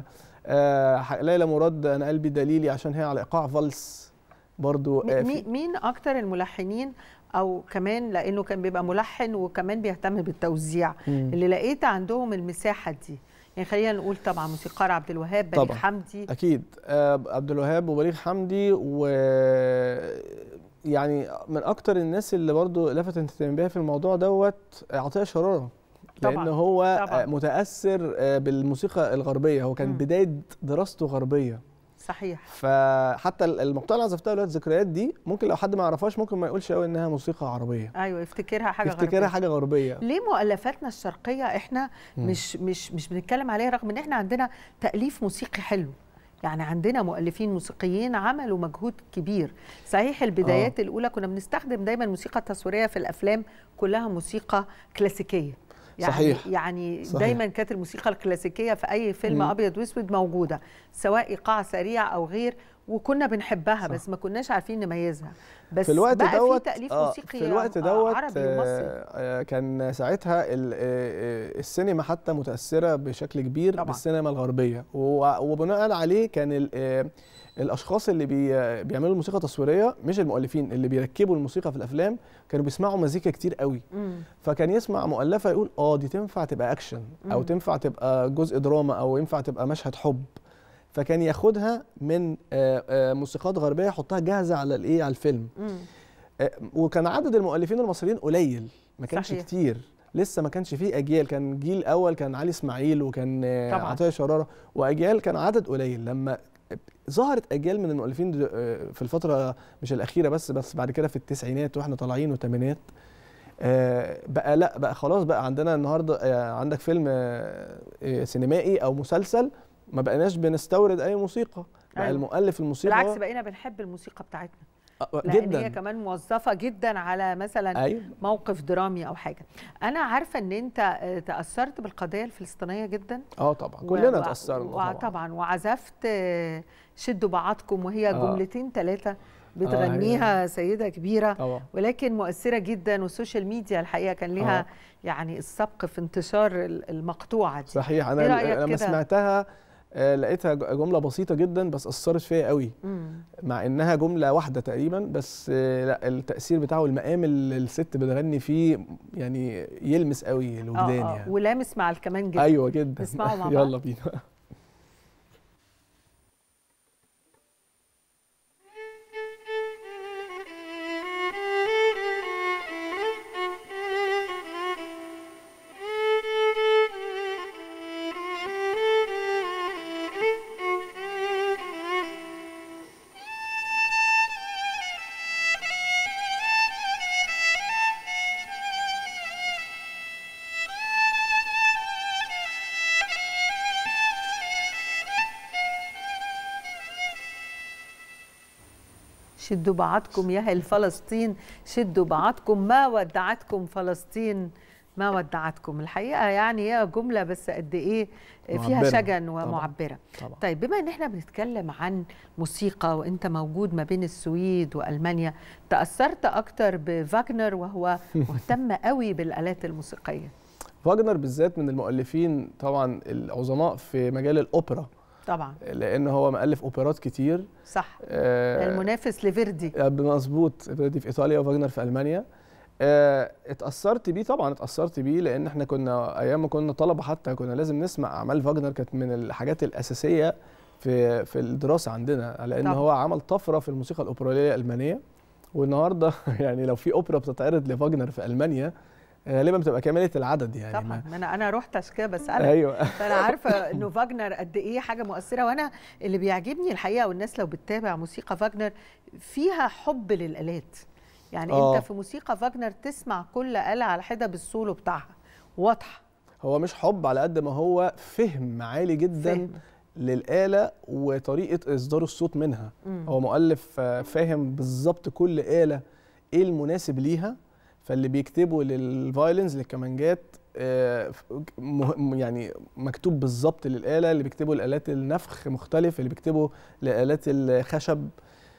آه ليلى مراد انا قلبي دليلي عشان هي على ايقاع فالس برضو آه مين اكتر الملحنين او كمان لانه كان بيبقى ملحن وكمان بيهتم بالتوزيع مم. اللي لقيت عندهم المساحه دي يعني خلينا نقول طبعا موسيقار عبد الوهاب بليغ حمدي اكيد آه عبد الوهاب وبليغ حمدي و يعني من اكتر الناس اللي برضو لفت انتباهي في الموضوع دوت عطيه شراره لان هو طبعًا. متاثر بالموسيقى الغربيه هو كان م. بدايه دراسته غربيه صحيح فحتى المقطوعه اللي عزفتها دلوقتي الذكريات دي ممكن لو حد ما يعرفهاش ممكن ما يقولش قوي انها موسيقى عربيه ايوه يفتكرها حاجه يفتكرها غربية. حاجه غربيه ليه مؤلفاتنا الشرقيه احنا مم. مش مش مش بنتكلم عليها رغم ان احنا عندنا تاليف موسيقي حلو يعني عندنا مؤلفين موسيقيين عملوا مجهود كبير صحيح البدايات آه. الاولى كنا بنستخدم دايما موسيقى تصويريه في الافلام كلها موسيقى كلاسيكيه يعني صحيح. يعني صحيح. دايما كانت الموسيقى الكلاسيكيه في اي فيلم مم. ابيض واسود موجوده سواء ايقاع سريع او غير وكنا بنحبها صح. بس ما كناش عارفين نميزها بس في الوقت بقى دوت في تاليف آه، موسيقي في الوقت آه، دوت عربي ومصري آه، آه، كان ساعتها ال- آه، آه، السينما حتى متاثره بشكل كبير طبعاً. بالسينما الغربيه و- وبناء عليه كان ال- آه، الاشخاص اللي بي بيعملوا الموسيقى التصويريه مش المؤلفين اللي بيركبوا الموسيقى في الافلام كانوا بيسمعوا مزيكا كتير قوي مم. فكان يسمع مؤلفه يقول اه دي تنفع تبقى اكشن او مم. تنفع تبقى جزء دراما او ينفع تبقى مشهد حب فكان ياخدها من آه، آه، موسيقات غربيه يحطها جاهزه على الايه على الفيلم مم. آه، وكان عدد المؤلفين المصريين قليل ما كانش صحيح. كتير لسه ما كانش فيه اجيال كان جيل اول كان علي اسماعيل وكان آه، طبعاً. عطيه شراره واجيال كان عدد قليل لما ظهرت اجيال من المؤلفين دل- آه، في الفتره مش الاخيره بس بس بعد كده في التسعينات واحنا طالعين والثمانينات آه، بقى لا بقى خلاص بقى عندنا النهارده آه، عندك فيلم آه، آه، سينمائي او مسلسل ما بقيناش بنستورد اي موسيقى بقى أيوة. المؤلف الموسيقى بالعكس بقينا بنحب الموسيقى بتاعتنا آه، لان هي جدا كمان موظفه جدا على مثلا أيوة. موقف درامي او حاجه انا عارفه ان انت آه، تاثرت بالقضيه الفلسطينيه جدا اه طبعا و- كلنا و- اتاثرنا طبعا وطبعا وعزفت آه، شدوا بعضكم وهي آه. جملتين ثلاثه بتغنيها سيده كبيره طبعا ولكن مؤثره جدا والسوشيال ميديا الحقيقه كان ليها آه. يعني السبق في انتشار ال- المقطوعه دي صحيح إيه انا رأيك لما كده؟ سمعتها آه، لقيتها ج- جمله بسيطه جدا بس اثرت فيا قوي مم. مع انها جمله واحده تقريبا بس آه، لا التاثير بتاعه المقام اللي الست بتغني فيه يعني يلمس قوي الوجدان آه آه يعني ولامس مع الكمان جدا ايوه جدا نسمعه مع بعض يلا بينا شدوا بعضكم يا أهل فلسطين شدوا بعضكم ما ودعتكم فلسطين ما ودعتكم الحقيقة يعني هي جملة بس قد إيه فيها معبرة. شجن طبعاً. ومعبرة طبعا طيب بما ان احنا بنتكلم عن موسيقى وانت موجود ما بين السويد والمانيا تاثرت اكتر بفاغنر وهو مهتم قوي بالالات الموسيقيه فاجنر بالذات من المؤلفين طبعا العظماء في مجال الاوبرا طبعا لان هو مؤلف اوبرات كتير صح آه، المنافس لفيردي مظبوط فيردي في ايطاليا وفاجنر في المانيا آه، اتاثرت بيه طبعا اتاثرت بيه لان احنا كنا ايام ما كنا طلبه حتى كنا لازم نسمع اعمال فاجنر كانت من الحاجات الاساسيه في في الدراسه عندنا لان طبعاً. هو عمل طفره في الموسيقى الاوبراليه الالمانيه والنهارده يعني لو في اوبرا بتتعرض لفاجنر في المانيا غالبا بتبقى كامله العدد يعني طبعا ما- ما انا انا رحت عشان كده بسالك ايوه فانا عارفه انه فاجنر قد ايه حاجه مؤثره وانا اللي بيعجبني الحقيقه والناس لو بتتابع موسيقى فاجنر فيها حب للالات يعني آه. انت في موسيقى فاجنر تسمع كل آلة على حده بالسولو بتاعها واضحه هو مش حب على قد ما هو فهم عالي جدا فهم. للآلة وطريقة إصدار الصوت منها مم. هو مؤلف آه، فاهم بالظبط كل آلة إيه المناسب ليها فاللي بيكتبه للفايلنز للكمانجات آه، ف- مه- يعني مكتوب بالظبط للآلة اللي بيكتبه لآلات النفخ مختلف اللي بيكتبه لآلات الخشب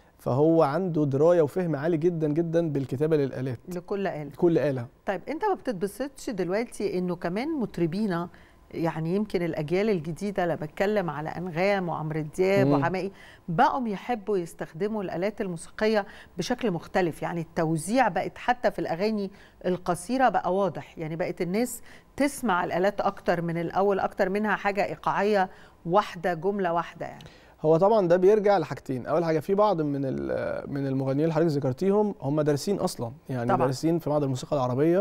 فهو عنده دراية وفهم عالي جدا جدا بالكتابة للآلات لكل آلة كل آلة طيب انت ما بتتبسطش دلوقتي انه كمان مطربينا يعني يمكن الاجيال الجديده لما بتكلم على انغام وعمرو دياب مم. وحماقي بقوا يحبوا يستخدموا الالات الموسيقيه بشكل مختلف يعني التوزيع بقت حتى في الاغاني القصيره بقى واضح يعني بقت الناس تسمع الالات اكتر من الاول اكتر منها حاجه ايقاعيه واحده جمله واحده يعني هو طبعا ده بيرجع لحاجتين اول حاجه في بعض من ال- من المغنيين اللي حضرتك ذكرتيهم هم دارسين اصلا يعني طبعاً. دارسين في معهد الموسيقى العربيه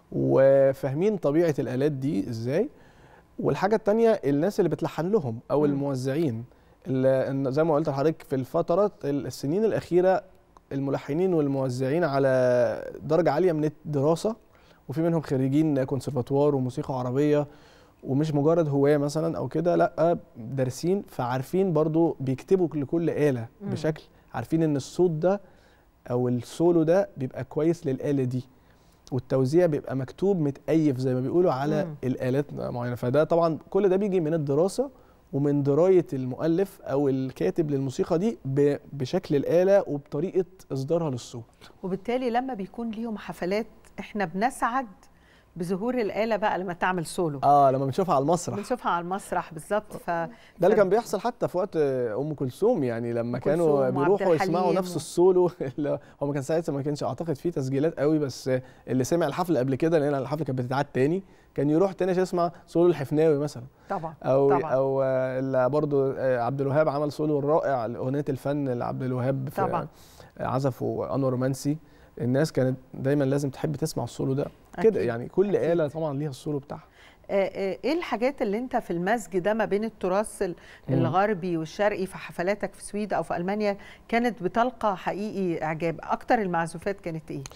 وفاهمين طبيعه الالات دي ازاي والحاجه التانية الناس اللي بتلحن لهم او مم. الموزعين ال- زي ما قلت لحضرتك في الفترات السنين الاخيره الملحنين والموزعين على درجه عاليه من الدراسه وفي منهم خريجين كونسرفاتوار وموسيقى عربيه ومش مجرد هواه مثلا او كده لا دارسين فعارفين برضو بيكتبوا لكل آلة مم. بشكل عارفين ان الصوت ده او السولو ده بيبقى كويس للآلة دي والتوزيع بيبقى مكتوب متأيف زي ما بيقولوا على مم. الآلات معينة فده طبعا كل ده بيجي من الدراسة ومن دراية المؤلف أو الكاتب للموسيقى دي ب- بشكل الآلة وبطريقة إصدارها للصوت وبالتالي لما بيكون ليهم حفلات احنا بنسعد بظهور الآلة بقى لما تعمل سولو اه لما بنشوفها على المسرح بنشوفها على المسرح بالظبط ف ده اللي كان بيحصل حتى في وقت ام كلثوم يعني لما كلثوم كانوا وعبد بيروحوا يسمعوا الحليم نفس و- السولو اللي هو ما كان ساعتها ما كانش اعتقد فيه تسجيلات قوي بس اللي سمع الحفله قبل كده لان الحفله كانت بتتعاد تاني كان يروح تاني عشان يسمع سولو الحفناوي مثلا طبعا او طبعا. او آه، اللي برضه آه، عبد الوهاب عمل سولو رائع لاغنيه الفن لعبد الوهاب في طبعا. عزفه انور رومانسي الناس كانت دايما لازم تحب تسمع السولو ده كده أكيد. يعني كل آلة طبعا ليها السولو بتاعها آه، آه، ايه الحاجات اللي انت في المزج ده ما بين التراث ال- مم. الغربي والشرقي في حفلاتك في سويد او في المانيا كانت بتلقى حقيقي اعجاب اكتر المعزوفات كانت ايه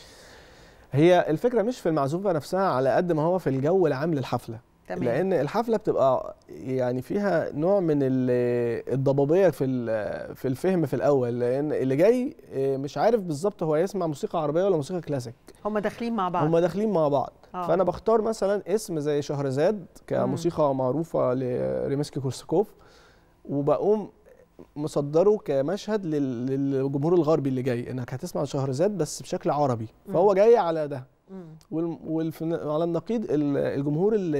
هي الفكره مش في المعزوفه نفسها على قد ما هو في الجو العام للحفله تمام. لان الحفله بتبقى يعني فيها نوع من ال- الضبابيه في ال- في الفهم في الاول لان اللي جاي آه، مش عارف بالظبط هو يسمع موسيقى عربيه ولا موسيقى كلاسيك هم داخلين مع بعض هم داخلين مع بعض آه. فانا بختار مثلا اسم زي شهرزاد كموسيقى معروفه لريمسكي كورساكوف وبقوم مصدره كمشهد لل- للجمهور الغربي اللي جاي انك هتسمع شهرزاد بس بشكل عربي فهو جاي على ده وال- والفن... على النقيض ال- الجمهور ال-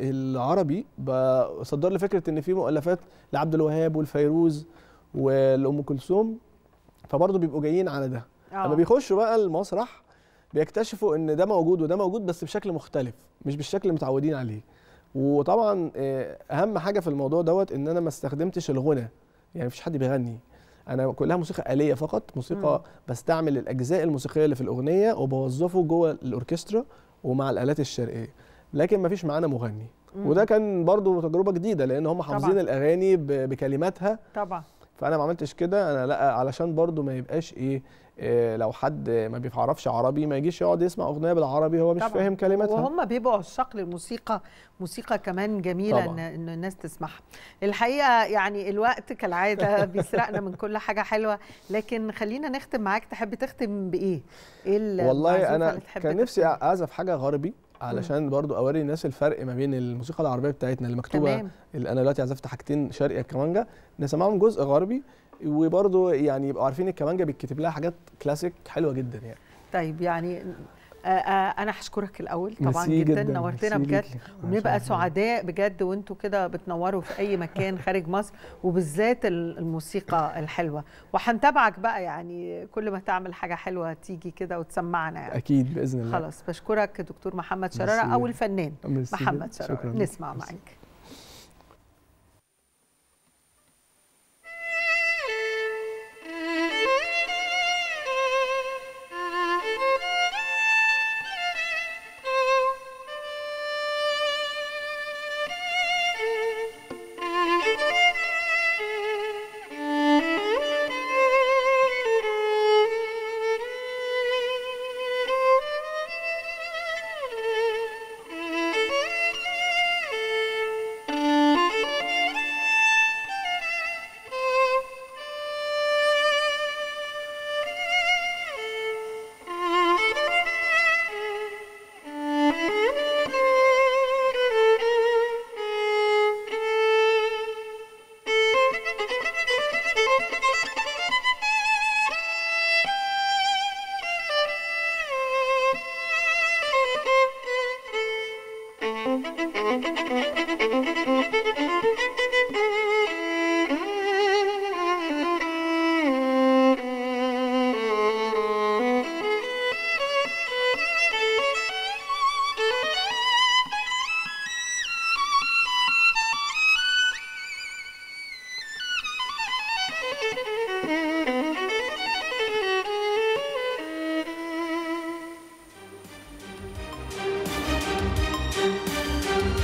العربي بصدر لي فكره ان في مؤلفات لعبد الوهاب والفيروز والام كلثوم فبرضه بيبقوا جايين على ده آه. لما بيخشوا بقى المسرح بيكتشفوا ان ده موجود وده موجود بس بشكل مختلف مش بالشكل اللي متعودين عليه وطبعا آه، اهم حاجه في الموضوع دوت ان انا ما استخدمتش الغنى يعني مفيش حد بيغني انا كلها موسيقى آلية فقط موسيقى مم. بستعمل الاجزاء الموسيقيه اللي في الاغنيه وبوظفه جوه الاوركسترا ومع الالات الشرقيه لكن مفيش معانا مغني مم. وده كان برضو تجربه جديده لان هم حافظين طبعاً. الاغاني ب- بكلماتها طبعا فانا ما عملتش كده انا لا علشان برضو ما يبقاش ايه, إيه لو حد ما بيعرفش عربي ما يجيش يقعد يسمع اغنيه بالعربي هو مش طبعاً. فاهم كلماتها وهم بيبقوا عشاق للموسيقى موسيقى كمان جميله طبعاً. ان ان الناس تسمعها الحقيقه يعني الوقت كالعاده بيسرقنا من كل حاجه حلوه لكن خلينا نختم معاك تحب تختم بايه ايه المعزوفة والله انا اللي تحب كان تختم نفسي اعزف حاجه غربي علشان برضو اوري الناس الفرق ما بين الموسيقى العربيه بتاعتنا اللي مكتوبه تمام. اللي انا دلوقتي عزفت حاجتين شرقي الكمانجا نسمعهم جزء غربي وبرضو يعني يبقوا عارفين الكمانجا بيتكتب لها حاجات كلاسيك حلوه جدا يعني طيب يعني آه، آه، انا هشكرك الاول طبعا ميرسي جدا جداً، نورتنا ميرسي بجد ليكي. وبنبقى سعداء بجد وانتوا كده بتنوروا في اي مكان خارج مصر وبالذات ال- الموسيقى الحلوه وهنتابعك بقى يعني كل ما تعمل حاجه حلوه تيجي كده وتسمعنا يعني اكيد باذن الله خلاص بشكرك دكتور محمد ميرسي شراره او جداً. الفنان ميرسي محمد جداً. شراره شكراً. نسمع ميرسي. معاك